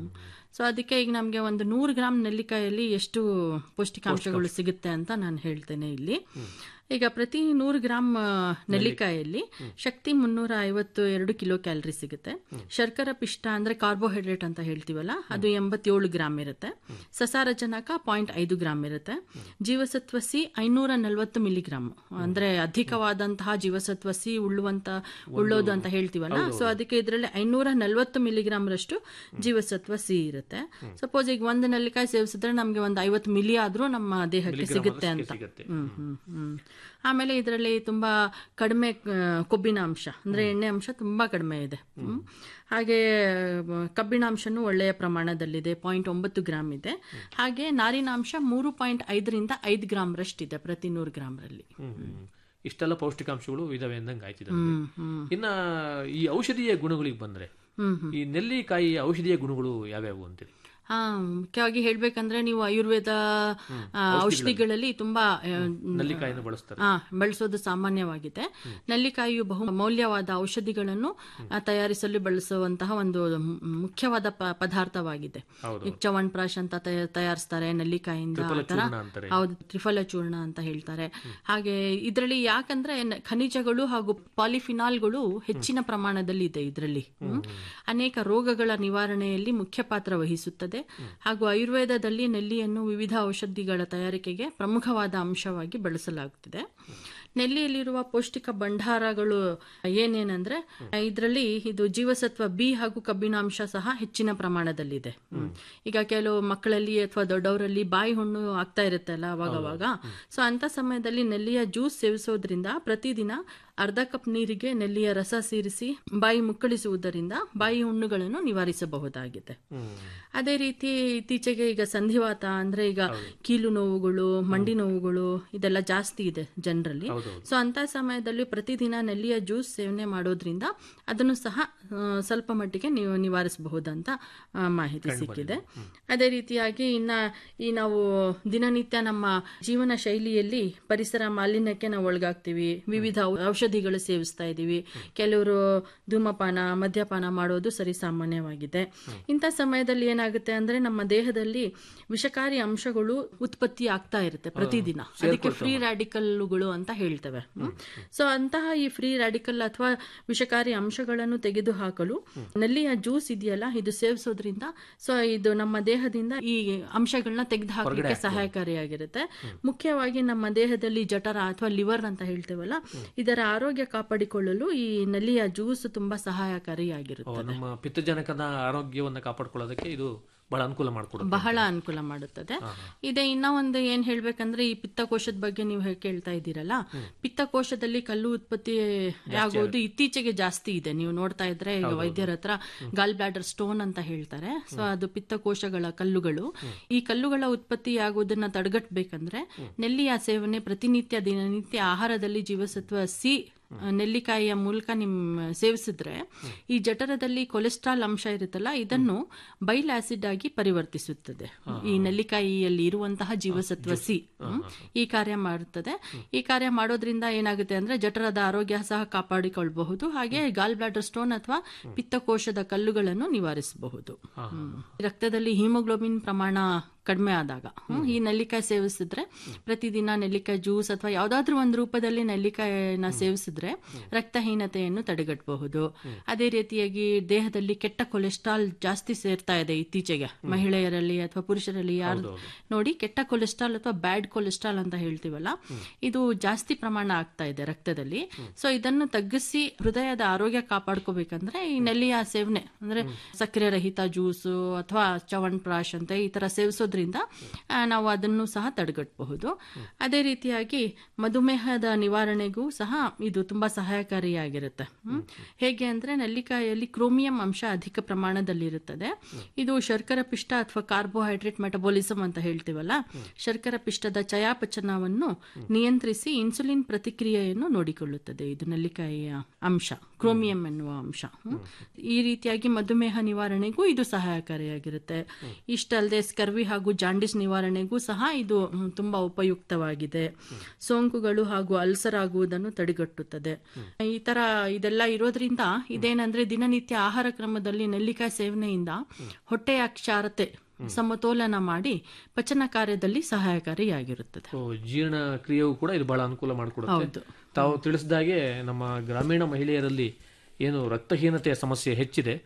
ಸೊ ಅದಕ್ಕೆ ಈಗ ನಮಗೆ ಒಂದು ನೂರು ಗ್ರಾಂ ನೆಲ್ಲಿಕಾಯಲ್ಲಿ ಎಷ್ಟು ಪೌಷ್ಟಿಕಾಂಶಗಳು ಸಿಗುತ್ತೆ ಅಂತ ನಾನು ಹೇಳ್ತೇನೆ ಇಲ್ಲಿ ಈಗ ಪ್ರತಿ ನೂರು ಗ್ರಾಂ ಆ, ನೆಲ್ಲಿಕಾಯಲ್ಲಿ ಶಕ್ತಿ ಮುನ್ನೂರ ಐವತ್ತು ಎರಡು ಕಿಲೋ ಕ್ಯಾಲರಿ ಸಿಗುತ್ತೆ ಶರ್ಕರ ಪಿಷ್ಟ ಅಂದ್ರೆ ಕಾರ್ಬೋಹೈಡ್ರೇಟ್ ಅಂತ ಹೇಳ್ತೀವಲ್ಲ ಅದು ಎಂಬತ್ತೇಳು ಗ್ರಾಮ್ ಇರುತ್ತೆ ಸಸಾರಜನಕ ಪಾಯಿಂಟ್ ಐದು ಗ್ರಾಮ್ ಇರುತ್ತೆ ಜೀವಸತ್ವ ಸಿ ಐನೂರ ನಲವತ್ತು ಮಿಲಿಗ್ರಾಮ್ ಅಂದ್ರೆ ಅಧಿಕವಾದಂತಹ ಜೀವಸತ್ವ ಸಿ ಉಳ್ಳುವಂತ ಉಳ್ಳೋದು ಅಂತ ಹೇಳ್ತೀವಲ್ಲ ಸೊ ಅದಕ್ಕೆ ಇದರಲ್ಲಿ ಐನೂರ ನಲವತ್ತು ಮಿಲಿಗ್ರಾಮ್ ರಷ್ಟು ಜೀವಸತ್ವ ಸಿ ಇರುತ್ತೆ ಸಪೋಸ್ ಈಗ ಒಂದು ನೆಲ್ಲಿಕಾಯಿ ಸೇವಿಸಿದ್ರೆ ನಮ್ಗೆ ಒಂದು ಐವತ್ತು ಮಿಲಿ ಆದ್ರೂ ನಮ್ಮ ದೇಹಕ್ಕೆ ಸಿಗುತ್ತೆ ಅಂತ ಸಿಗುತ್ತೆ ಹ್ಮ್ ಹ್ಮ್ ಹ್ಮ್ ಆಮೇಲೆ ಇದರಲ್ಲಿ ತುಂಬಾ ಕಡಿಮೆ ಆ, ಕೊಬ್ಬಿನ ಅಂಶ ಅಂದ್ರೆ ಎಣ್ಣೆ ಅಂಶ ತುಂಬಾ ಕಡಿಮೆ ಇದೆ ಹ್ಮ್. ಹಾಗೆ ಆ, ಕಬ್ಬಿಣಾಂಶನೂ ಒಳ್ಳೆಯ ಪ್ರಮಾಣದಲ್ಲಿದೆ ಪಾಯಿಂಟ್ ಒಂಬತ್ತು ಗ್ರಾಮ್ ಇದೆ ಹಾಗೆ ನಾರಿನಾಂಶ ಮೂರು ಪಾಯಿಂಟ್ ಐದರಿಂದ ಐದು ಗ್ರಾಮ್ ರಷ್ಟಿದೆ ಪ್ರತಿ ನೂರು ಗ್ರಾಮ್ರಲ್ಲಿ ಹ್ಮ್, ಹ್ಮ್. ಇಷ್ಟೆಲ್ಲ ಪೌಷ್ಟಿಕಾಂಶಗಳು ಇದಾವೆ ಅಂದಂಗೆ ಆಯ್ತು ಇದರಲ್ಲಿ. ಹ್ಮ್, ಹ್ಮ್. ಇನ್ನ ಈ ಔಷಧೀಯ ಗುಣಗಳಿಗೆ ಬಂದ್ರೆ ಹ್ಮ್, ಹ್ಮ್. ಈ ನೆಲ್ಲಿಕಾಯಿ ಔಷಧೀಯ ಗುಣಗಳು ಯಾವ್ಯಾವು ಅಂತೀರಿ ಹಾ ಮುಖ್ಯವಾಗಿ ಹೇಳ್ಬೇಕಂದ್ರೆ ನೀವು ಆಯುರ್ವೇದ ಆ, ಔಷಧಿಗಳಲ್ಲಿ ತುಂಬಾ ಆ, ನೆಲ್ಲಿಕಾಯಿನ ಬಳಸ್ತಾರೆ ಆ, ಬಳಸೋದು ಸಾಮಾನ್ಯವಾಗಿದೆ ನೆಲ್ಲಿಕಾಯಿಯು ಬಹು ಮೌಲ್ಯವಾದ ಔಷಧಿಗಳನ್ನು ಆ, ತಯಾರಿಸಲು ಬಳಸುವಂತಹ ಒಂದು ಮ್- ಮುಖ್ಯವಾದ ಪ- ಪದಾರ್ಥವಾಗಿದೆ ಹೌದು. ಈಗ ಚವನ್ಪ್ರಾಶ್ ಅಂತ ತಯ- ತಯಾರಿಸ್ತಾರೆ ನೆಲ್ಲಿಕಾಯಿಂದ ತ್ರಿಫಲ ಆ ಥರ. ಚೂರ್ಣ ಅಂತಾರೆ. ಹೌದು ತ್ರಿಫಲ ಚೂರ್ಣ ಅಂತ ಹೇಳ್ತಾರೆ ಹಾಗೆ ಇದರಲ್ಲಿ ಯಾಕಂದ್ರೆ ನ- ಖನಿಜಗಳು ಹಾಗೂ ಪಾಲಿಫಿನಾಲ್ಗಳು ಹೆಚ್ಚಿನ ಪ್ರಮಾಣದಲ್ಲಿ ಇದೆ ಇದರಲ್ಲಿ ಹ್ಮ್. ಅನೇಕ ರೋಗಗಳ ನಿವಾರಣೆಯಲ್ಲಿ ಮುಖ್ಯ ಪಾತ್ರ ವಹಿಸುತ್ತದೆ ಹಾಗೂ ಆಯುರ್ವೇದದಲ್ಲಿ ನೆಲ್ಲಿಯನ್ನು ವಿವಿಧ ಔಷಧಿಗಳ ತಯಾರಿಕೆಗೆ ಪ್ರಮುಖವಾದ ಅಂಶವಾಗಿ ಬಳಸಲಾಗುತ್ತಿದೆ ನೆಲ್ಲಿಯಲ್ಲಿರುವ ಪೌಷ್ಟಿಕ ಭಂಡಾರಗಳು ಏನೇನಂದ್ರೆ ಇದರಲ್ಲಿ ಇದು ಜೀವಸತ್ವ ಬಿ ಹಾಗೂ ಕಬ್ಬಿಣಾಂಶ ಸಹ ಹೆಚ್ಚಿನ ಪ್ರಮಾಣದಲ್ಲಿದೆ ಹ್ಮ್. ಈಗ ಕೆಲವು ಮಕ್ಕಳಲ್ಲಿ ಅಥವಾ ದೊಡ್ಡವರಲ್ಲಿ ಬಾಯಿ ಹುಣ್ಣು ಆಗ್ತಾ ಇರುತ್ತಲ್ಲ ಅವಾಗ ಅವಾಗ ಸೊ ಅಂತ ಸಮಯದಲ್ಲಿ ನೆಲ್ಲಿಯ ಜ್ಯೂಸ್ ಸೇವಿಸೋದ್ರಿಂದ ಪ್ರತಿದಿನ ಅರ್ಧ ಕಪ್ ನೀರಿಗೆ ನೆಲ್ಲಿಯ ರಸ ಸೇರಿಸಿ ಬಾಯಿ ಮುಕ್ಕಳಿಸುವುದರಿಂದ ಬಾಯಿ ಹುಣ್ಣುಗಳನ್ನು ನಿವಾರಿಸಬಹುದಾಗಿದೆ ಅದೇ ರೀತಿ ಇತ್ತೀಚೆಗೆ ಈಗ ಸಂಧಿವಾತ ಅಂದ್ರೆ ಈಗ ಕೀಲು ನೋವುಗಳು ಮಂಡಿ ನೋವುಗಳು ಇದೆಲ್ಲ ಜಾಸ್ತಿ ಇದೆ ಜನರಲ್ಲಿ ಸೊ ಅಂತ ಸಮಯದಲ್ಲಿ ಪ್ರತಿದಿನ ನೆಲ್ಲಿಯ ಜ್ಯೂಸ್ ಸೇವನೆ ಮಾಡೋದ್ರಿಂದ ಅದನ್ನು ಸಹ ಆ, ಸ್ವಲ್ಪ ಮಟ್ಟಿಗೆ ನೀವು ನಿವಾರಿಸಬಹುದಂತ ಆ, ಮಾಹಿತಿ ಸಿಕ್ಕಿದೆ ಅದೇ ರೀತಿಯಾಗಿ ಇನ್ನ ಈ ನಾವು ದಿನನಿತ್ಯ ನಮ್ಮ ಜೀವನ ಶೈಲಿಯಲ್ಲಿ ಪರಿಸರ ಮಾಲಿನ್ಯಕ್ಕೆ ನಾವು ಒಳಗಾಗ್ತೀವಿ ವಿವಿಧ ಔ- ಔಷಧಿಗಳು ಸೇವಿಸ್ತಾ ಇದ್ದೀವಿ ಕೆಲವರು ಧೂಮಪಾನ ಮದ್ಯಪಾನ ಮಾಡೋದು ಸರಿ ಸಾಮಾನ್ಯವಾಗಿದೆ ಇಂಥ ಸಮಯದಲ್ಲಿ ಏನಾಗುತ್ತೆ ಅಂದ್ರೆ ನಮ್ಮ ದೇಹದಲ್ಲಿ ವಿಷಕಾರಿ ಅಂಶಗಳು ಉತ್ಪತ್ತಿ ಆಗ್ತಾ ಇರುತ್ತೆ ಪ್ರತಿದಿನ ಅದಕ್ಕೆ ಫ್ರೀ ರ್ಯಾಡಿಕಲ್ಗಳು ಅಂತ ಹೇಳ್ತೇವೆ ಸೊ ಅಂತಹ ಈ ಫ್ರೀ ರ್ಯಾಡಿಕಲ್ ಅಥವಾ ವಿಷಕಾರಿ ಅಂಶಗಳನ್ನು ತೆಗೆದುಹಾಕಲು ನೆಲ್ಲಿಯ ಜ್ಯೂಸ್ ಇದೆಯಲ್ಲ ಇದು ಸೇವಿಸೋದ್ರಿಂದ ಸೊ ಇದು ನಮ್ಮ ದೇಹದಿಂದ ಈ ಅಂಶಗಳನ್ನ ತೆಗೆದುಹಾಕಲಿಕ್ಕೆ ಸಹಾಯಕಾರಿಯಾಗಿರುತ್ತೆ ಮುಖ್ಯವಾಗಿ ನಮ್ಮ ದೇಹದಲ್ಲಿ ಜಠರ ಅಥವಾ ಲಿವರ್ ಅಂತ ಹೇಳ್ತೇವಲ್ಲ ಇದರ ಆರೋಗ್ಯ ಕಾಪಾಡಿಕೊಳ್ಳಲು ಈ ನೆಲ್ಲಿಯ ಜ್ಯೂಸ್ ತುಂಬಾ ಸಹಾಯಕಾರಿಯಾಗಿರುತ್ತೆ ನಮ್ಮ ಪಿತ್ತಜನಕದ ಆರೋಗ್ಯವನ್ನ ಕಾಪಾಡ್ಕೊಳ್ಳೋದಕ್ಕೆ ಇದು ಬಹಳ ಅನುಕೂಲ ಮಾಡಿಕೊಡುತ್ತೆ ಬಹಳ ಅನುಕೂಲ ಮಾಡುತ್ತದೆ ಇದೆ ಇನ್ನ ಒಂದು ಏನ್ ಹೇಳ್ಬೇಕಂದ್ರೆ ಈ ಪಿತ್ತಕೋಶದ ಬಗ್ಗೆ ನೀವು ಹೇಗೆ ಕೇಳ್ತಾ ಇದ್ದೀರಲ್ಲ ಪಿತ್ತಕೋಶದಲ್ಲಿ ಕಲ್ಲು ಉತ್ಪತ್ತಿ ಆಗೋದು ಇತ್ತೀಚೆಗೆ ಜಾಸ್ತಿ ಇದೆ ನೀವು ನೋಡ್ತಾ ಇದ್ರೆ ಈಗ ವೈದ್ಯರ ಹತ್ರ ಗಾಲ್ ಬ್ಲಾಡರ್ ಸ್ಟೋನ್ ಅಂತ ಹೇಳ್ತಾರೆ ಸೊ ಅದು ಪಿತ್ತಕೋಶಗಳ ಕಲ್ಲುಗಳು ಈ ಕಲ್ಲುಗಳ ಉತ್ಪತ್ತಿ ಆಗುವುದನ್ನ ತಡೆಗಟ್ಟಬೇಕಂದ್ರೆ ನೆಲ್ಲಿಯ ಸೇವನೆ ಪ್ರತಿನಿತ್ಯ ದಿನನಿತ್ಯ ಆಹಾರದಲ್ಲಿ ಜೀವಸತ್ವ ಸಿ ನೆಲ್ಲಿಕಾಯಿಯ ಮೂಲಕ ನಿಮ್ ಸೇವಿಸಿದ್ರೆ ಈ ಜಠರದಲ್ಲಿ ಕೊಲೆಸ್ಟ್ರಾಲ್ ಅಂಶ ಇರುತ್ತಲ್ಲ ಇದನ್ನು ಬೈಲ್ ಆಸಿಡ್ ಆಗಿ ಪರಿವರ್ತಿಸುತ್ತದೆ ಈ ನೆಲ್ಲಿಕಾಯಿಯಲ್ಲಿ ಇರುವಂತಹ ಜೀವಸತ್ವ ಸಿ ಹ್ಮ್, ಈ ಕಾರ್ಯ ಮಾಡುತ್ತದೆ ಈ ಕಾರ್ಯ ಮಾಡೋದ್ರಿಂದ ಏನಾಗುತ್ತೆ ಅಂದ್ರೆ ಜಠರದ ಆರೋಗ್ಯ ಸಹ ಕಾಪಾಡಿಕೊಳ್ಳಬಹುದು ಹಾಗೆ ಗಾಲ್ ಬ್ಲಾಡರ್ ಸ್ಟೋನ್ ಅಥವಾ ಪಿತ್ತಕೋಶದ ಕಲ್ಲುಗಳನ್ನು ನಿವಾರಿಸಬಹುದು ಹ್ಮ್. ರಕ್ತದಲ್ಲಿ ಹಿಮೋಗ್ಲೋಬಿನ್ ಪ್ರಮಾಣ ಕಡಿಮೆ ಆದಾಗ ಹ್ಮ್, ಈ ನೆಲ್ಲಿಕಾಯಿ ಸೇವಿಸಿದ್ರೆ ಪ್ರತಿದಿನ ನೆಲ್ಲಿಕಾಯಿ ಜ್ಯೂಸ್ ಅಥವಾ ಯಾವ್ದಾದ್ರೂ ಒಂದು ರೂಪದಲ್ಲಿ ನೆಲ್ಲಿಕಾಯಿನ ಸೇವಿಸಿದ್ರೆ ರಕ್ತಹೀನತೆಯನ್ನು ತಡೆಗಟ್ಟಬಹುದು ಅದೇ ರೀತಿಯಾಗಿ ದೇಹದಲ್ಲಿ ಕೆಟ್ಟ ಕೊಲೆಸ್ಟ್ರಾಲ್ ಜಾಸ್ತಿ ಸೇರ್ತಾ ಇದೆ ಇತ್ತೀಚೆಗೆ ಮಹಿಳೆಯರಲ್ಲಿ ಅಥವಾ ಪುರುಷರಲ್ಲಿ ಯಾರು ನೋಡಿ ಕೆಟ್ಟ ಕೊಲೆಸ್ಟ್ರಾಲ್ ಅಥವಾ ಬ್ಯಾಡ್ ಕೊಲೆಸ್ಟ್ರಾಲ್ ಅಂತ ಹೇಳ್ತೀವಲ್ಲ ಇದು ಜಾಸ್ತಿ ಪ್ರಮಾಣ ಆಗ್ತಾ ಇದೆ ರಕ್ತದಲ್ಲಿ ಸೊ ಇದನ್ನು ತಗ್ಗಿಸಿ ಹೃದಯದ ಆರೋಗ್ಯ ಕಾಪಾಡ್ಕೋಬೇಕಂದ್ರೆ ಈ ನೆಲ್ಲಿಯ ಸೇವನೆ ಅಂದ್ರೆ ಸಕ್ಕರೆ ರಹಿತ ಜ್ಯೂಸು ಅಥವಾ ಚವನ್ಪ್ರಾಶ್ ಅಂತ ಈ ತರ ಸೇವಿಸೋದ್ರಿಂದ ಆ, ನಾವು ಅದನ್ನು ಸಹ ತಡೆಗಟ್ಟಬಹುದು ಅದೇ ರೀತಿಯಾಗಿ ಮಧುಮೇಹದ ನಿವಾರಣೆಗೂ ಸಹ ಇದು ತುಂಬಾ ಸಹಾಯಕಾರಿಯಾಗಿರುತ್ತೆ ಹ್ಮ್. ಹೇಗೆ ಅಂದ್ರೆ ನೆಲ್ಲಿಕಾಯಿಯಲ್ಲಿ ಕ್ರೋಮಿಯಂ ಅಂಶ ಅಧಿಕ ಪ್ರಮಾಣದಲ್ಲಿರುತ್ತದೆ ಇದು ಶರ್ಕರ ಪಿಷ್ಟ ಅಥವಾ ಕಾರ್ಬೋಹೈಡ್ರೇಟ್ ಮೆಟಬಾಲಿಸಮ್ ಅಂತ ಹೇಳ್ತೀವಲ್ಲ ಶರ್ಕರ ಪಿಷ್ಟದ ಚಯಾಪಚಯವನ್ನು ನಿಯಂತ್ರಿಸಿ ಇನ್ಸುಲಿನ್ ಪ್ರತಿಕ್ರಿಯೆಯನ್ನು ನೋಡಿಕೊಳ್ಳುತ್ತದೆ ಇದು ನೆಲ್ಲಿಕಾಯಿಯ ಅಂಶ ಕ್ರೋಮಿಯಂ ಎನ್ನುವ ಅಂಶ ಹ್ಮ್. ಈ ರೀತಿಯಾಗಿ ಮಧುಮೇಹ ನಿವಾರಣೆಗೂ ಇದು ಸಹಾಯಕಾರಿಯಾಗಿರುತ್ತೆ ಇಷ್ಟಲ್ಲದೆ ಸ್ಕರ್ವಿ ಹಾಗೂ ಜಾಂಡಿಸ್ ನಿವಾರಣೆಗೂ ಸಹ ಇದು ಹ್ಮ್, ತುಂಬಾ ಉಪಯುಕ್ತವಾಗಿದೆ ಸೋಂಕುಗಳು ಹಾಗೂ ಅಲ್ಸರ್ ಆಗುವುದನ್ನು ತಡೆಗಟ್ಟುತ್ತದೆ ಈ ತರ ಇದೆಲ್ಲ ಇರೋದ್ರಿಂದ ಇದೇನಂದ್ರೆ ದಿನನಿತ್ಯ ಆಹಾರ ಕ್ರಮದಲ್ಲಿ ನೆಲ್ಲಿಕಾಯಿ ಸೇವನೆಯಿಂದ ಹೊಟ್ಟೆಯ ಕ್ಷಾರತೆ ಸಮತೋಲನ ಮಾಡಿ ಪಚನ ಕಾರ್ಯದಲ್ಲಿ ಸಹಾಯಕಾರಿಯಾಗಿರುತ್ತದೆ ಸೊ ಜೀರ್ಣ ಕ್ರಿಯೆಗೂ ಕೂಡ ಇದು ಬಹಳ ಅನುಕೂಲ ಮಾಡಿಕೊಡುತ್ತೆ ತಾವು ತಿಳಿಸಿದಾಗೆ ನಮ್ಮ ಗ್ರಾಮೀಣ ಮಹಿಳೆಯರಲ್ಲಿ ಏನು ರಕ್ತಹೀನತೆಯ ಸಮಸ್ಯೆ ಹೆಚ್ಚಿದೆ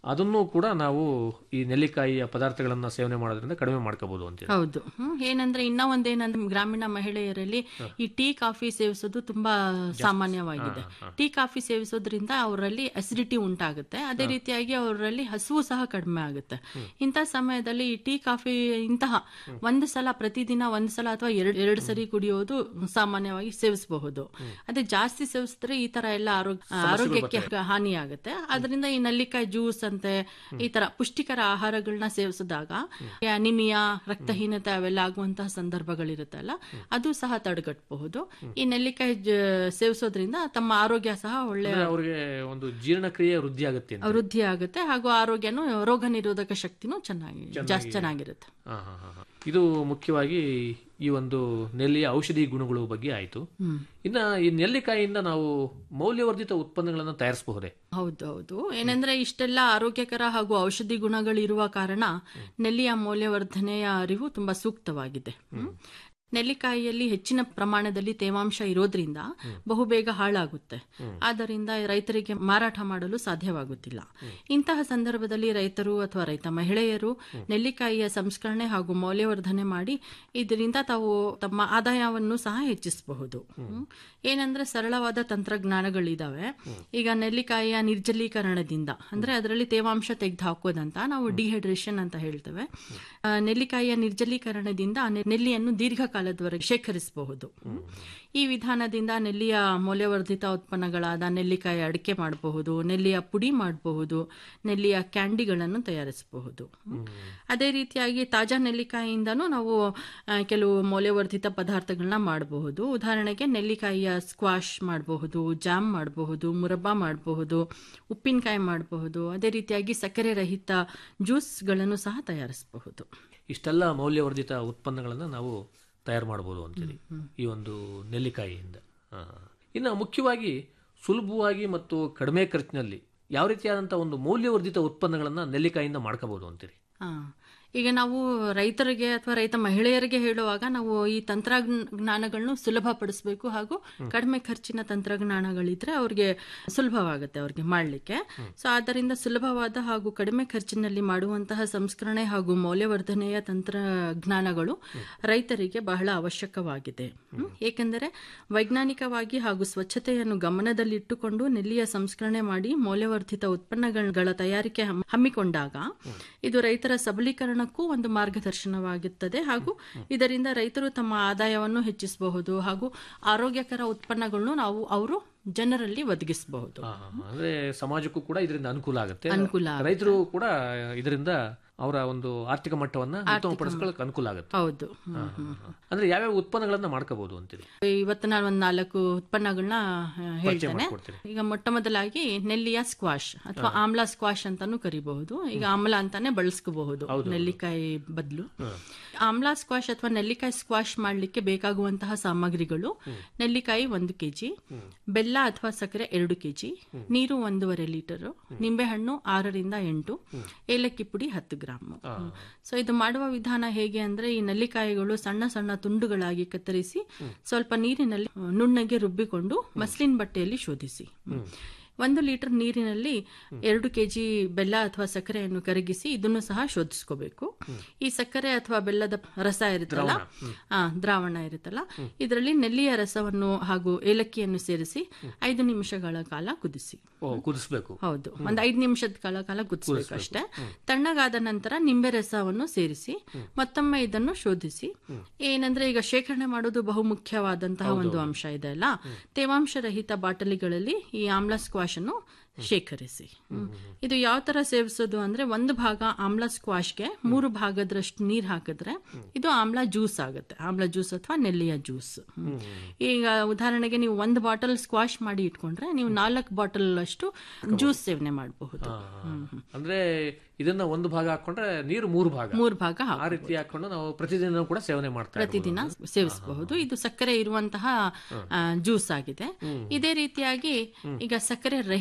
ಅದನ್ನು ಕೂಡ ನಾವು ಈ ನೆಲ್ಲಿಕಾಯಿಯ ಪದಾರ್ಥಗಳನ್ನ ಸೇವನೆ ಮಾಡೋದ್ರಿಂದ ಕಡಿಮೆ ಮಾಡ್ಕೋಬಹುದು ಅಂತೇಳಿ ಹೌದು ಹ್ಮ್ ಏನಂದ್ರೆ ಇನ್ನ ಒಂದೇನಂದ್ರೆ ಗ್ರಾಮೀಣ ಮಹಿಳೆಯರಲ್ಲಿ ಈ ಟೀ ಕಾಫಿ ಸೇವಿಸೋದು ತುಂಬಾ ಸಾಮಾನ್ಯವಾಗಿದೆ ಟೀ ಕಾಫಿ ಸೇವಿಸೋದ್ರಿಂದ ಅವರಲ್ಲಿ ಅಸಿಡಿಟಿ ಉಂಟಾಗುತ್ತೆ ಅದೇ ರೀತಿಯಾಗಿ ಅವರಲ್ಲಿ ಹಸುವು ಸಹ ಕಡಿಮೆ ಆಗುತ್ತೆ ಇಂಥ ಸಮಯದಲ್ಲಿ ಈ ಟೀ ಕಾಫಿ ಇಂತಹ ಒಂದು ಸಲ ಪ್ರತಿದಿನ ಒಂದು ಸಲ ಅಥವಾ ಎರಡು ಎರಡು ಸರಿ ಕುಡಿಯೋದು ಸಾಮಾನ್ಯವಾಗಿ ಸೇವಿಸಬಹುದು ಅದೇ ಜಾಸ್ತಿ ಸೇವಿಸಿದ್ರೆ ಈ ತರ ಎಲ್ಲ ಆರೋಗ್ಯ ಆರೋಗ್ಯಕ್ಕೆ ಹಾನಿಯಾಗುತ್ತೆ ಅದರಿಂದ ಈ ನಲ್ಲಿಕಾಯಿ ಜ್ಯೂಸ್ ಅಂತೆ ಈ ತರ ಪುಷ್ಟಿಕರ ಆಹಾರಗಳನ್ನ ಸೇವಿಸಿದಾಗ ಈ ಅನಿಮಿಯಾ ರಕ್ತಹೀನತೆ ಅವೆಲ್ಲ ಆಗುವಂತಹ ಸಂದರ್ಭಗಳಿರುತ್ತಲ್ಲ ಅದು ಸಹ ತಡೆಗಟ್ಟಬಹುದು ಈ ನೆಲ್ಲಿಕಾಯಿ ಜ- ಸೇವಿಸೋದ್ರಿಂದ ತಮ್ಮ ಆರೋಗ್ಯ ಸಹ ಒಳ್ಳೆಯ ಅಂದ್ರೆ ಅವ್ರಿಗೆ ಒಂದು ಜೀರ್ಣಕ್ರಿಯೆ ವೃದ್ಧಿ ಆಗುತ್ತೆ ಅಂತ. ವೃದ್ಧಿ ಆಗುತ್ತೆ ಹಾಗೂ ಆರೋಗ್ಯನು ರೋಗ ನಿರೋಧಕ ಶಕ್ತಿನೂ ಚೆನ್ನಾಗಿ ಜಾಸ್ತಿ ಚೆನ್ನಾಗಿರುತ್ತೆ ಹಾ, ಹಾ, ಹಾ, ಹಾ. ಇದು ಮುಖ್ಯವಾಗಿ ಈ ಒಂದು ನೆಲ್ಲಿಯ ಔಷಧಿ ಗುಣಗಳ ಬಗ್ಗೆ ಆಯ್ತು ಇನ್ನ ಈ ನೆಲ್ಲಿಕಾಯಿಯಿಂದ ನಾವು ಮೌಲ್ಯವರ್ಧಿತ ಉತ್ಪನ್ನಗಳನ್ನು ತಯಾರಿಸಬಹುದೇ ಹೌದು ಹೌದು ಏನಂದ್ರೆ ಇಷ್ಟೆಲ್ಲ ಆರೋಗ್ಯಕರ ಹಾಗೂ ಔಷಧಿ ಗುಣಗಳಿರುವ ಕಾರಣ ನೆಲ್ಲಿಯ ಮೌಲ್ಯವರ್ಧನೆಯ ಅರಿವು ತುಂಬಾ ಸೂಕ್ತವಾಗಿದೆ ಹ್ಮ್. ನೆಲ್ಲಿಕಾಯಿಯಲ್ಲಿ ಹೆಚ್ಚಿನ ಪ್ರಮಾಣದಲ್ಲಿ ತೇವಾಂಶ ಇರೋದ್ರಿಂದ ಬಹುಬೇಗ ಹಾಳಾಗುತ್ತೆ ಆದ್ದರಿಂದ ರೈತರಿಗೆ ಮಾರಾಟ ಮಾಡಲು ಸಾಧ್ಯವಾಗುತ್ತಿಲ್ಲ ಇಂತಹ ಸಂದರ್ಭದಲ್ಲಿ ರೈತರು ಅಥವಾ ರೈತ ಮಹಿಳೆಯರು ನೆಲ್ಲಿಕಾಯಿಯ ಸಂಸ್ಕರಣೆ ಹಾಗೂ ಮೌಲ್ಯವರ್ಧನೆ ಮಾಡಿ ಇದರಿಂದ ತಾವು ತಮ್ಮ ಆದಾಯವನ್ನು ಸಹ ಹೆಚ್ಚಿಸಬಹುದು ಹ್ಮ್. ಏನಂದ್ರೆ ಸರಳವಾದ ತಂತ್ರಜ್ಞಾನಗಳಿದಾವೆ ಈಗ ನೆಲ್ಲಿಕಾಯಿಯ ನಿರ್ಜಲೀಕರಣದಿಂದ ಅಂದ್ರೆ ಅದರಲ್ಲಿ ತೇವಾಂಶ ತೆಗೆದು ಹಾಕೋದಂತ ನಾವು ಡಿಹೈಡ್ರೇಷನ್ ಅಂತ ಹೇಳ್ತೇವೆ ಆ, ನೆಲ್ಲಿಕಾಯಿಯ ನಿರ್ಜಲೀಕರಣದಿಂದ ನೆ- ನೆಲ್ಲಿಯನ್ನು ದೀರ್ಘಕಾಲದವರೆಗೆ ಶೇಖರಿಸಬಹುದು ಹ್ಮ್. ಈ ವಿಧಾನದಿಂದ ನೆಲ್ಲಿಯ ಮೌಲ್ಯವರ್ಧಿತ ಉತ್ಪನ್ನಗಳಾದ ನೆಲ್ಲಿಕಾಯಿ ಅಡಿಕೆ ಮಾಡಬಹುದು ನೆಲ್ಲಿಯ ಪುಡಿ ಮಾಡಬಹುದು ನೆಲ್ಲಿಯ ಕ್ಯಾಂಡಿಗಳನ್ನು ತಯಾರಿಸಬಹುದು ಹ್ಮ್. ಅದೇ ರೀತಿಯಾಗಿ ತಾಜಾ ನೆಲ್ಲಿಕಾಯಿಯಿಂದನೂ ನಾವು ಆ, ಕೆಲವು ಮೌಲ್ಯವರ್ಧಿತ ಪದಾರ್ಥಗಳನ್ನ ಮಾಡಬಹುದು ಉದಾಹರಣೆಗೆ ನೆಲ್ಲಿಕಾಯಿಯ ಸ್ಕ್ವಾಶ್ ಮಾಡಬಹುದು ಜಾಮ್ ಮಾಡಬಹುದು ಮುರಬ್ಬಾ ಮಾಡಬಹುದು ಉಪ್ಪಿನಕಾಯಿ ಮಾಡಬಹುದು ಅದೇ ರೀತಿಯಾಗಿ ಸಕ್ಕರೆ ರಹಿತ ಜ್ಯೂಸ್ಗಳನ್ನು ಸಹ ತಯಾರಿಸಬಹುದು ಇಷ್ಟೆಲ್ಲ ಮೌಲ್ಯವರ್ಧಿತ ಉತ್ಪನ್ನಗಳನ್ನು ನಾವು ತಯಾರು ಮಾಡಬಹುದು ಅಂತೇಳಿ ಈ ಒಂದು ನೆಲ್ಲಿಕಾಯಿಯಿಂದ ಹಾ. ಇನ್ನು ಮುಖ್ಯವಾಗಿ ಸುಲಭವಾಗಿ ಮತ್ತು ಕಡಿಮೆ ಖರ್ಚಿನಲ್ಲಿ ಯಾವ ರೀತಿಯಾದಂಥ ಒಂದು ಮೌಲ್ಯವರ್ಧಿತ ಉತ್ಪನ್ನಗಳನ್ನು ನೆಲ್ಲಿಕಾಯಿಯಿಂದ ಮಾಡ್ಕೋಬಹುದು ಅಂತೇಳಿ ಹಾ. ಈಗ ನಾವು ರೈತರಿಗೆ ಅಥವಾ ರೈತ ಮಹಿಳೆಯರಿಗೆ ಹೇಳುವಾಗ ನಾವು ಈ ತಂತ್ರಜ್ಞಾನಗಳನ್ನು ಸುಲಭಪಡಿಸಬೇಕು ಹಾಗೂ ಕಡಿಮೆ ಖರ್ಚಿನ ತಂತ್ರಜ್ಞಾನಗಳಿದ್ರೆ ಅವ್ರಿಗೆ ಸುಲಭವಾಗುತ್ತೆ ಅವ್ರಿಗೆ ಮಾಡಲಿಕ್ಕೆ ಸೊ ಆದ್ದರಿಂದ ಸುಲಭವಾದ ಹಾಗೂ ಕಡಿಮೆ ಖರ್ಚಿನಲ್ಲಿ ಮಾಡುವಂತಹ ಸಂಸ್ಕರಣೆ ಹಾಗೂ ಮೌಲ್ಯವರ್ಧನೆಯ ತಂತ್ರಜ್ಞಾನಗಳು ರೈತರಿಗೆ ಬಹಳ ಅವಶ್ಯಕವಾಗಿದೆ ಹ್ಮ್. ಏಕೆಂದರೆ ವೈಜ್ಞಾನಿಕವಾಗಿ ಹಾಗೂ ಸ್ವಚ್ಛತೆಯನ್ನು ಗಮನದಲ್ಲಿಟ್ಟುಕೊಂಡು ನೆಲ್ಲಿಯ ಸಂಸ್ಕರಣೆ ಮಾಡಿ ಮೌಲ್ಯವರ್ಧಿತ ಉತ್ಪನ್ನಗಳ ತಯಾರಿಕೆ ಹಮ್- ಹಮ್ಮಿಕೊಂಡಾಗ ಇದು ರೈತರ ಸಬಲೀಕರಣಕ್ಕೂ ಒಂದು ಮಾರ್ಗದರ್ಶನವಾಗುತ್ತದೆ ಹಾಗೂ ಇದರಿಂದ ರೈತರು ತಮ್ಮ ಆದಾಯವನ್ನು ಹೆಚ್ಚಿಸಬಹುದು ಹಾಗೂ ಆರೋಗ್ಯಕರ ಉತ್ಪನ್ನಗಳನ್ನು ನಾವು ಅವರು ಜನರಲ್ಲಿ ಒದಗಿಸಬಹುದು ಹಾ, ಹಾ, ಹಾ. ಅಂದ್ರೆ ಸಮಾಜಕ್ಕೂ ಕೂಡ ಇದರಿಂದ ಅನುಕೂಲ ಆಗುತ್ತೆ ಅನುಕೂಲ ಆಗುತ್ತೆ. ರೈತರು ಕೂಡ ಇದರಿಂದ ಅವರ ಒಂದು ಆರ್ಥಿಕ ಮಟ್ಟವನ್ನ ಉತ್ತಮಪಡಿಸ್ಕೊಳ್ಳೋಕೆ ಅನುಕೂಲ ಆಗುತ್ತೆ ಹೌದು ಹಾ, ಹಾ, ಹಾ. ಅಂದ್ರೆ ಯಾವ್ಯಾವ ಉತ್ಪನ್ನಗಳನ್ನ ಮಾಡ್ಕೋಬಹುದು ಅಂತೇಳಿ ಇವತ್ತು ನಾನು ಒಂದು ನಾಲ್ಕು ಉತ್ಪನ್ನಗಳನ್ನ ಆ, ಹೇಳ್ತೇನೆ ಮಾಡ್ಕೊಡ್ತೀರಿ. ಈಗ ಮೊಟ್ಟ ಮೊದಲಾಗಿ ನೆಲ್ಲಿಯ ಸ್ಕ್ವಾಶ್ ಅಥವಾ ಆಮ್ಲ ಸ್ಕ್ವಾಶ್ ಅಂತಾನು ಕರಿಬಹುದು ಈಗ ಆಮ್ಲ ಅಂತಾನೆ ಬಳಸ್ಕೋಬಹುದು ನೆಲ್ಲಿಕಾಯಿ ಬದಲು ಆಮ್ಲ ಸ್ಕ್ವಾಶ್ ಅಥವಾ ನೆಲ್ಲಿಕಾಯಿ ಸ್ಕ್ವಾಶ್ ಮಾಡಲಿಕ್ಕೆ ಬೇಕಾಗುವಂತಹ ಸಾಮಗ್ರಿಗಳು ನೆಲ್ಲಿಕಾಯಿ ಒಂದು ಕೆಜಿ ಬೆಲ್ಲ ಅಥವಾ ಸಕ್ಕರೆ ಎರಡು ಕೆಜಿ ನೀರು ಒಂದೂವರೆ ಲೀಟರ್ ನಿಂಬೆಹಣ್ಣು ಆರರಿಂದ ಎಂಟು ಏಲಕ್ಕಿ ಪುಡಿ ಹತ್ತು ಗ್ರಾಮ್ ಸೊ ಇದು ಮಾಡುವ ವಿಧಾನ ಹೇಗೆ ಅಂದ್ರೆ ಈ ನೆಲ್ಲಿಕಾಯಿಗಳು ಸಣ್ಣ ಸಣ್ಣ ತುಂಡುಗಳಾಗಿ ಕತ್ತರಿಸಿ ಸ್ವಲ್ಪ ನೀರಿನಲ್ಲಿ ಆ, ನುಣ್ಣಗೆ ರುಬ್ಬಿಕೊಂಡು ಮಸ್ಲಿನ್ ಬಟ್ಟೆಯಲ್ಲಿ ಶೋಧಿಸಿ ಒಂದು ಲೀಟರ್ ನೀರಿನಲ್ಲಿ ಎರಡು ಕೆಜಿ ಬೆಲ್ಲ ಅಥವಾ ಸಕ್ಕರೆಯನ್ನು ಕರಗಿಸಿ ಇದನ್ನು ಸಹ ಶೋಧಿಸ್ಕೋಬೇಕು ಈ ಸಕ್ಕರೆ ಅಥವಾ ಬೆಲ್ಲದ ರಸ ಇರುತ್ತಲ್ಲ ಆ, ದ್ರಾವಣ ಇರುತ್ತಲ್ಲ ಇದರಲ್ಲಿ ನೆಲ್ಲಿಯ ರಸವನ್ನು ಹಾಗೂ ಏಲಕ್ಕಿಯನ್ನು ಸೇರಿಸಿ ಐದು ನಿಮಿಷಗಳ ಕಾಲ ಕುದಿಸಿ ಓ ಕುದಿಸ್ಬೇಕು ಹೌದು ಒಂದ್ ಐದು ನಿಮಿಷದ ಕಾಲ ಕಾಲ ಕುದಿಸ್ಬೇಕು ಅಷ್ಟೇ ತಣ್ಣಗಾದ ನಂತರ ನಿಂಬೆ ರಸವನ್ನು ಸೇರಿಸಿ ಮತ್ತೊಮ್ಮೆ ಇದನ್ನು ಶೋಧಿಸಿ ಏನಂದ್ರೆ ಈಗ ಶೇಖರಣೆ ಮಾಡೋದು ಬಹು ಮುಖ್ಯವಾದಂತಹ ಒಂದು ಅಂಶ ಇದೆ ಅಲ್ಲ ತೇವಾಂಶ ರಹಿತ ಬಾಟಲಿಗಳಲ್ಲಿ ಈ ಆಮ್ಲ ಸ್ಕ್ವಾಶ್ ಅನ್ನು ಶೇಖರಿಸಿ ಹ್ಮ್. ಇದು ಯಾವ ತರ ಸೇವಿಸೋದು ಅಂದ್ರೆ ಒಂದು ಭಾಗ ಆಮ್ಲ ಸ್ಕ್ವಾಶ್ಗೆ ಮೂರು ಭಾಗದಷ್ಟು ನೀರ್ ಹಾಕಿದ್ರೆ ಇದು ಆಮ್ಲ ಜ್ಯೂಸ್ ಆಗುತ್ತೆ ಆಮ್ಲ ಜ್ಯೂಸ್ ಅಥವಾ ನೆಲ್ಲಿಯ ಜ್ಯೂಸ್ ಹ್ಮ್. ಈಗ ಉದಾಹರಣೆಗೆ ನೀವು ಒಂದು ಬಾಟಲ್ ಸ್ಕ್ವಾಶ್ ಮಾಡಿ ಇಟ್ಕೊಂಡ್ರೆ ನೀವು ನಾಲ್ಕು ಬಾಟಲ್ ಅಷ್ಟು ಜ್ಯೂಸ್ ಸೇವನೆ ಮಾಡಬಹುದು ಅಂದ್ರೆ ಇದನ್ನ ಒಂದು ಭಾಗ ಹಾಕೊಂಡ್ರೆ ನೀರು ಮೂರು ಭಾಗ ಮೂರು ಭಾಗ ಆ ಹಾಕ್ಬೋದು. ರೀತಿ ಹಾಕೊಂಡು ನಾವು ಪ್ರತಿದಿನ ಕೂಡ ಸೇವನೆ ಮಾಡ್ತಾ ಇರ್ಬೋದು. ಪ್ರತಿದಿನ ಸೇವಿಸಬಹುದು ಇದು ಸಕ್ಕರೆ ಇರುವಂತಹ ಜ್ಯೂಸ್ ಆಗಿದೆ ಇದೇ ರೀತಿಯಾಗಿ ಈಗ ಸಕ್ಕರೆ ರಹಿತ ಜ್ಯೂಸ್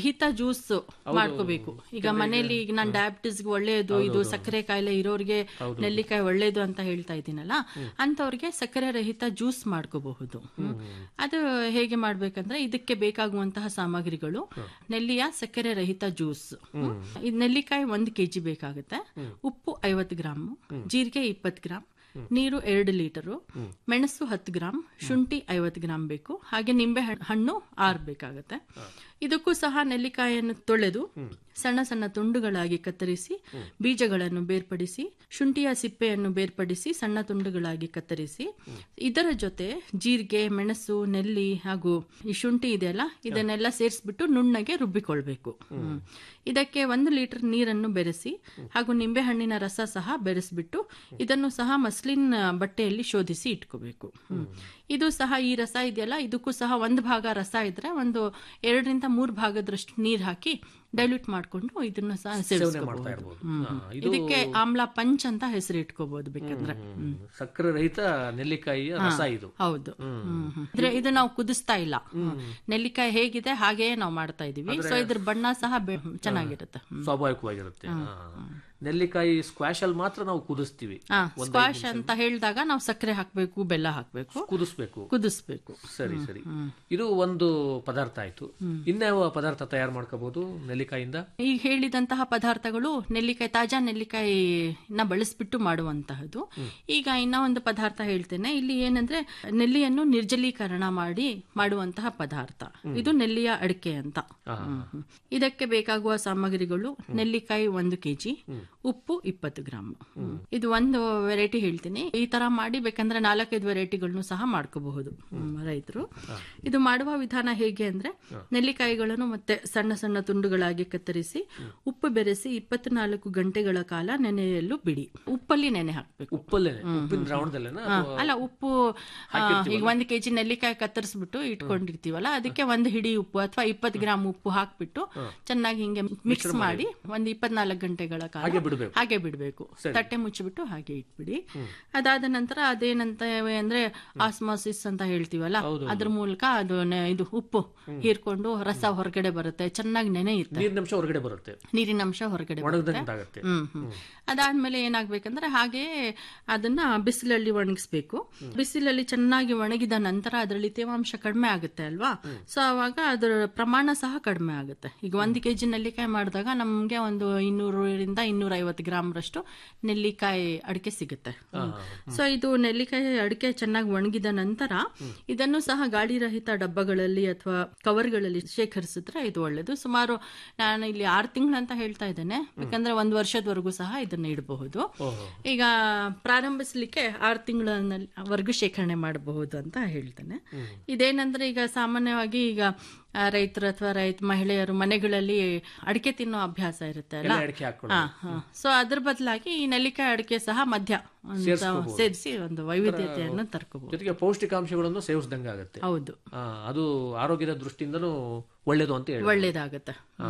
ಜ್ಯೂಸ್ ಮಾಡ್ಕೋಬೇಕು ಈಗ ಮನೆಯಲ್ಲಿ ಈಗ ನಾನು ಡಯಾಬಿಟಿಸ್ಗೆ ಒಳ್ಳೆಯದು ಇದು ಸಕ್ಕರೆ ಕಾಯಿಲೆ ಇರೋರಿಗೆ ನೆಲ್ಲಿಕಾಯಿ ಒಳ್ಳೆಯದು ಅಂತ ಹೇಳ್ತಾ ಇದ್ದೀನಲ್ಲ ಅಂಥವ್ರಿಗೆ ಸಕ್ಕರೆ ರಹಿತ ಜ್ಯೂಸ್ ಮಾಡ್ಕೋಬಹುದು ಅದು ಹೇಗೆ ಮಾಡ್ಬೇಕಂದ್ರೆ ಇದಕ್ಕೆ ಬೇಕಾಗುವಂತಹ ಸಾಮಗ್ರಿಗಳು ನೆಲ್ಲಿಯ ಸಕ್ಕರೆ ರಹಿತ ಜ್ಯೂಸ್ ಇದು ನೆಲ್ಲಿಕಾಯಿ ಒಂದು ಕೆಜಿ ಬೇಕಾಗುತ್ತೆ ಉಪ್ಪು ಐವತ್ತು ಗ್ರಾಮ್ ಜೀರಿಗೆ ಇಪ್ಪತ್ತು ಗ್ರಾಮ್ ನೀರು ಎರಡು ಲೀಟರು ಮೆಣಸು ಹತ್ತು ಗ್ರಾಮ್ ಶುಂಠಿ ಐವತ್ತು ಗ್ರಾಮ್ ಬೇಕು ಹಾಗೆ ನಿಂಬೆ ಹಣ್- ಹಣ್ಣು ಆರು ಬೇಕಾಗುತ್ತೆ ಇದಕ್ಕೂ ಸಹ ನೆಲ್ಲಿಕಾಯಿಯನ್ನು ತೊಳೆದು ಸಣ್ಣ ಸಣ್ಣ ತುಂಡುಗಳಾಗಿ ಕತ್ತರಿಸಿ ಬೀಜಗಳನ್ನು ಬೇರ್ಪಡಿಸಿ ಶುಂಠಿಯ ಸಿಪ್ಪೆಯನ್ನು ಬೇರ್ಪಡಿಸಿ ಸಣ್ಣ ತುಂಡುಗಳಾಗಿ ಕತ್ತರಿಸಿ ಇದರ ಜೊತೆ ಜೀರಿಗೆ ಮೆಣಸು ನೆಲ್ಲಿ ಹಾಗೂ ಈ ಶುಂಠಿ ಇದೆಯಲ್ಲ ಇದನ್ನೆಲ್ಲ ಸೇರಿಸ್ಬಿಟ್ಟು ನುಣ್ಣಗೆ ರುಬ್ಬಿಕೊಳ್ಬೇಕು ಹ್ಮ್. ಇದಕ್ಕೆ ಒಂದು ಲೀಟರ್ ನೀರನ್ನು ಬೆರೆಸಿ ಹಾಗೂ ನಿಂಬೆ ಹಣ್ಣಿನ ರಸ ಸಹ ಬೆರೆಸ್ಬಿಟ್ಟು ಇದನ್ನು ಸಹ ಮಸ್ಲಿನ್ ಬಟ್ಟೆಯಲ್ಲಿ ಶೋಧಿಸಿ ಇಟ್ಕೋಬೇಕು ಹ್ಮ್. ಇದು ಸಹ ಈ ರಸ ಇದೆಯಲ್ಲ ಇದಕ್ಕೂ ಸಹ ಒಂದು ಭಾಗ ರಸ ಇದ್ರೆ ಒಂದು ಎರಡರಿಂದ ಮೂರು ಭಾಗದಷ್ಟು ನೀರು ಹಾಕಿ ಡೈಲ್ಯೂಟ್ ಮಾಡಿಕೊಂಡು ಇದನ್ನ ಸಹ ಮಾಡ್ತಾ ಸೇವಿಸ್ಕೋಬಹುದು ಇರ್ಬೋದು. ಹ್ಮ್. ಹಾ, ಇದು- ಇದಕ್ಕೆ ಆಮ್ಲ ಪಂಚ್ ಅಂತ ಹೆಸರು ಇಟ್ಕೋಬಹುದು ಬೇಕಂದ್ರೆ ಹ್ಮ್. ಸಕ್ಕರೆ ರಹಿತ ನೆಲ್ಲಿಕಾಯಿಯ ರಸ ಇದು ಹೌದು ಹ್ಮ್, ಹ್ಮ್. ಅಂದ್ರೆ ಇದು ನಾವು ಕುದಿಸ್ತಾ ಇಲ್ಲ ನೆಲ್ಲಿಕಾಯಿ ಹೇಗಿದೆ ಹಾಗೆಯೇ ನಾವು ಮಾಡ್ತಾ ಇದೀವಿ ಸೊ ಇದ್ರ ಬಣ್ಣ ಸಹ ಬೆ- ಚೆನ್ನಾಗಿರುತ್ತೆ ಹ್ಮ್. ಸ್ವಾಭಾವಿಕವಾಗಿರುತ್ತೆ ಹಾ. ನೆಲ್ಲಿಕಾಯಿ ಸ್ಕ್ವಾಶ್ ಅಲ್ಲಿ ಮಾತ್ರ ನಾವು ಕುದಿಸ್ತೀವಿ ಹಾ ಸ್ಕ್ವಾಶ್ ಅಂತ ಹೇಳಿದಾಗ ನಾವು ಸಕ್ಕರೆ ಹಾಕ್ಬೇಕು ಬೆಲ್ಲ ಹಾಕ್ಬೇಕು ಕುದಿಸ್ಬೇಕು ಕುದಿಸ್ಬೇಕು ಸರಿ ಸರಿ ಇದು ಒಂದು ಪದಾರ್ಥ ಆಯ್ತು ಇನ್ಯಾವ ಪದಾರ್ಥ ತಯಾರು ಮಾಡ್ಕೋಬಹುದು ನೆಲ್ಲಿಕಾಯಿಂದ ಈಗ ಹೇಳಿದಂತಹ ಪದಾರ್ಥಗಳು ನೆಲ್ಲಿಕಾಯಿ ತಾಜಾ ನೆಲ್ಲಿಕಾಯಿನ ಬಳಸ್ಬಿಟ್ಟು ಮಾಡುವಂತಹದ್ದು ಈಗ ಇನ್ನ ಒಂದು ಪದಾರ್ಥ ಹೇಳ್ತೇನೆ ಇಲ್ಲಿ ಏನಂದ್ರೆ ನೆಲ್ಲಿಯನ್ನು ನಿರ್ಜಲೀಕರಣ ಮಾಡಿ ಮಾಡುವಂತಹ ಪದಾರ್ಥ ಇದು ನೆಲ್ಲಿಯ ಅಡಿಕೆ ಅಂತ ಹ್ಮ್, ಹ್ಮ್. ಇದಕ್ಕೆ ಬೇಕಾಗುವ ಸಾಮಗ್ರಿಗಳು ನೆಲ್ಲಿಕಾಯಿ ಒಂದು ಕೆಜಿ ಉಪ್ಪು ಇಪ್ಪತ್ತು ಗ್ರಾಮ್ ಹ್ಮ್. ಇದು ಒಂದು ವೆರೈಟಿ ಹೇಳ್ತೀನಿ ಈ ತರ ಮಾಡಿ ಬೇಕಂದ್ರೆ ನಾಲ್ಕೈದು ವೆರೈಟಿಗಳನ್ನು ಸಹ ಮಾಡ್ಕೋಬಹುದು ರೈತರು ಇದು ಮಾಡುವ ವಿಧಾನ ಹೇಗೆ ಅಂದ್ರೆ ನೆಲ್ಲಿಕಾಯಿಗಳನ್ನು ಮತ್ತೆ ಸಣ್ಣ ಸಣ್ಣ ತುಂಡುಗಳಾಗಿ ಕತ್ತರಿಸಿ ಉಪ್ಪು ಬೆರೆಸಿ ಇಪ್ಪತ್ನಾಲ್ಕು ಗಂಟೆಗಳ ಕಾಲ ನೆನೆಯಲು ಬಿಡಿ ಉಪ್ಪಲ್ಲಿ ನೆನೆ ಹಾಕ್ಬೇಕು ಉಪ್ಪಲ್ಲೇ ಉಪ್ಪಿನ ದ್ರಾವಣದಲ್ಲೇನಾ ಹಾ, ಅಲ್ಲ ಉಪ್ಪು ಆ, ಈಗ ಒಂದು ಕೆಜಿ ನೆಲ್ಲಿಕಾಯಿ ಕತ್ತರಿಸ್ಬಿಟ್ಟು ಇಟ್ಕೊಂಡಿರ್ತೀವಲ್ಲ ಅದಕ್ಕೆ ಒಂದು ಹಿಡಿ ಉಪ್ಪು ಅಥವಾ ಇಪ್ಪತ್ತು ಗ್ರಾಮ್ ಉಪ್ಪು ಹಾಕ್ಬಿಟ್ಟು ಚೆನ್ನಾಗಿ ಹಿಂಗೆ ಮಿಕ್ಸ್ ಮಾಡಿ ಒಂದು ಇಪ್ಪತ್ನಾಲ್ಕು ಗಂಟೆಗಳ ಕಾಲ ಹಾಗೆ ಬಿಡ್ಬೇಕು. ಹಾಗೆ ಬಿಡಬೇಕು ತಟ್ಟೆ ಮುಚ್ಚಿಬಿಟ್ಟು ಹಾಗೆ ಇಟ್ಬಿಡಿ ಅದಾದ ನಂತರ ಅದೇನಂತ ಅಂದ್ರೆ ಆಸ್ಮಾಸಿಸ್ ಅಂತ ಹೇಳ್ತೀವಲ್ಲ ಅದ್ರ ಮೂಲಕ ಅದು ನೆ- ಇದು ಉಪ್ಪು ಹೀರ್ಕೊಂಡು ರಸ ಹೊರಗಡೆ ಬರುತ್ತೆ ಚೆನ್ನಾಗಿ ನೆನೆಯುತ್ತೆ ನೀರಿನಂಶ ಹೊರಗಡೆ ಬರುತ್ತೆ ನೀರಿನ ಅಂಶ ಹೊರಗಡೆ ಬರುತ್ತೆ ಒಣಗದಂತಾಗತ್ತೆ ಹ್ಮ್ ಹ್ಮ್ ಅದಾದ್ಮೇಲೆ ಏನಾಗ್ಬೇಕಂದ್ರೆ ಹಾಗೆ ಅದನ್ನ ಬಿಸಿಲಲ್ಲಿ ಒಣಗಿಸ್ಬೇಕು ಬಿಸಿಲಲ್ಲಿ ಚೆನ್ನಾಗಿ ಒಣಗಿದ ನಂತರ ಅದರಲ್ಲಿ ತೇವಾಂಶ ಕಡಿಮೆ ಆಗುತ್ತೆ ಅಲ್ವಾ ಸೊ ಅವಾಗ ಅದರ ಪ್ರಮಾಣ ಸಹ ಕಡಿಮೆ ಆಗುತ್ತೆ ಈಗ ಒಂದು ಕೆಜಿ ನೆಲ್ಲಿಕಾಯಿ ಮಾಡಿದಾಗ ನಮ್ಗೆ ಒಂದು ಇನ್ನೂರರಿಂದ ಇನ್ನೂರ ಐವತ್ತು ಗ್ರಾಮ್ ರಷ್ಟು ನೆಲ್ಲಿಕಾಯಿ ಅಡಿಕೆ ಸಿಗುತ್ತೆ ಸೊ ಇದು ನೆಲ್ಲಿಕಾಯಿ ಅಡಿಕೆ ಚೆನ್ನಾಗಿ ಒಣಗಿದ ನಂತರ ಇದನ್ನು ಸಹ ಗಾಳಿ ರಹಿತ ಡಬ್ಬಗಳಲ್ಲಿ ಅಥವಾ ಕವರ್ಗಳಲ್ಲಿ ಶೇಖರಿಸಿದ್ರೆ ಇದು ಒಳ್ಳೇದು ಸುಮಾರು ನಾನು ಇಲ್ಲಿ ಆರು ತಿಂಗಳು ಅಂತ ಹೇಳ್ತಾ ಇದ್ದೇನೆ ಯಾಕಂದ್ರೆ ಒಂದು ವರ್ಷದವರೆಗೂ ಸಹ ಇದನ್ನ ಇಡಬಹುದು ಈಗ ಪ್ರಾರಂಭಿಸ್ಲಿಕ್ಕೆ ಆರು ತಿಂಗಳವರೆಗೂ ಶೇಖರಣೆ ಮಾಡಬಹುದು ಅಂತ ಹೇಳ್ತೇನೆ ಇದೇನಂದ್ರೆ ಈಗ ಸಾಮಾನ್ಯವಾಗಿ ಈಗ ಆ, ರೈತರು ಅಥವಾ ರೈತ ಮಹಿಳೆಯರು ಮನೆಗಳಲ್ಲಿ ಅಡಿಕೆ ತಿನ್ನೋ ಅಭ್ಯಾಸ ಇರುತ್ತೆ ಅಲ್ಲ ಎಲೆ ಅಡಿಕೆ ಹಾಕೊಂಡು. ಸೊ ಅದ್ರ ಬದಲಾಗಿ ಈ ನೆಲ್ಲಿಕಾಯಿ ಅಡಿಕೆ ಸಹ ಮಧ್ಯ ಒಂದು ಸೇರಿಸಿ ಒಂದು ವೈವಿಧ್ಯತೆಯನ್ನು ತರ್ಕೋಬಹುದು ಜೊತೆಗೆ ಪೌಷ್ಟಿಕಾಂಶಗಳನ್ನು ಸೇವಿಸಿದಂಗೆ ಆಗುತ್ತೆ ಹೌದು ಆ, ಅದು ಆರೋಗ್ಯದ ದೃಷ್ಟಿಯಿಂದನೂ ಒಳ್ಳೇದು ಅಂತ ಹೇಳಿ ಒಳ್ಳೇದಾಗುತ್ತೆ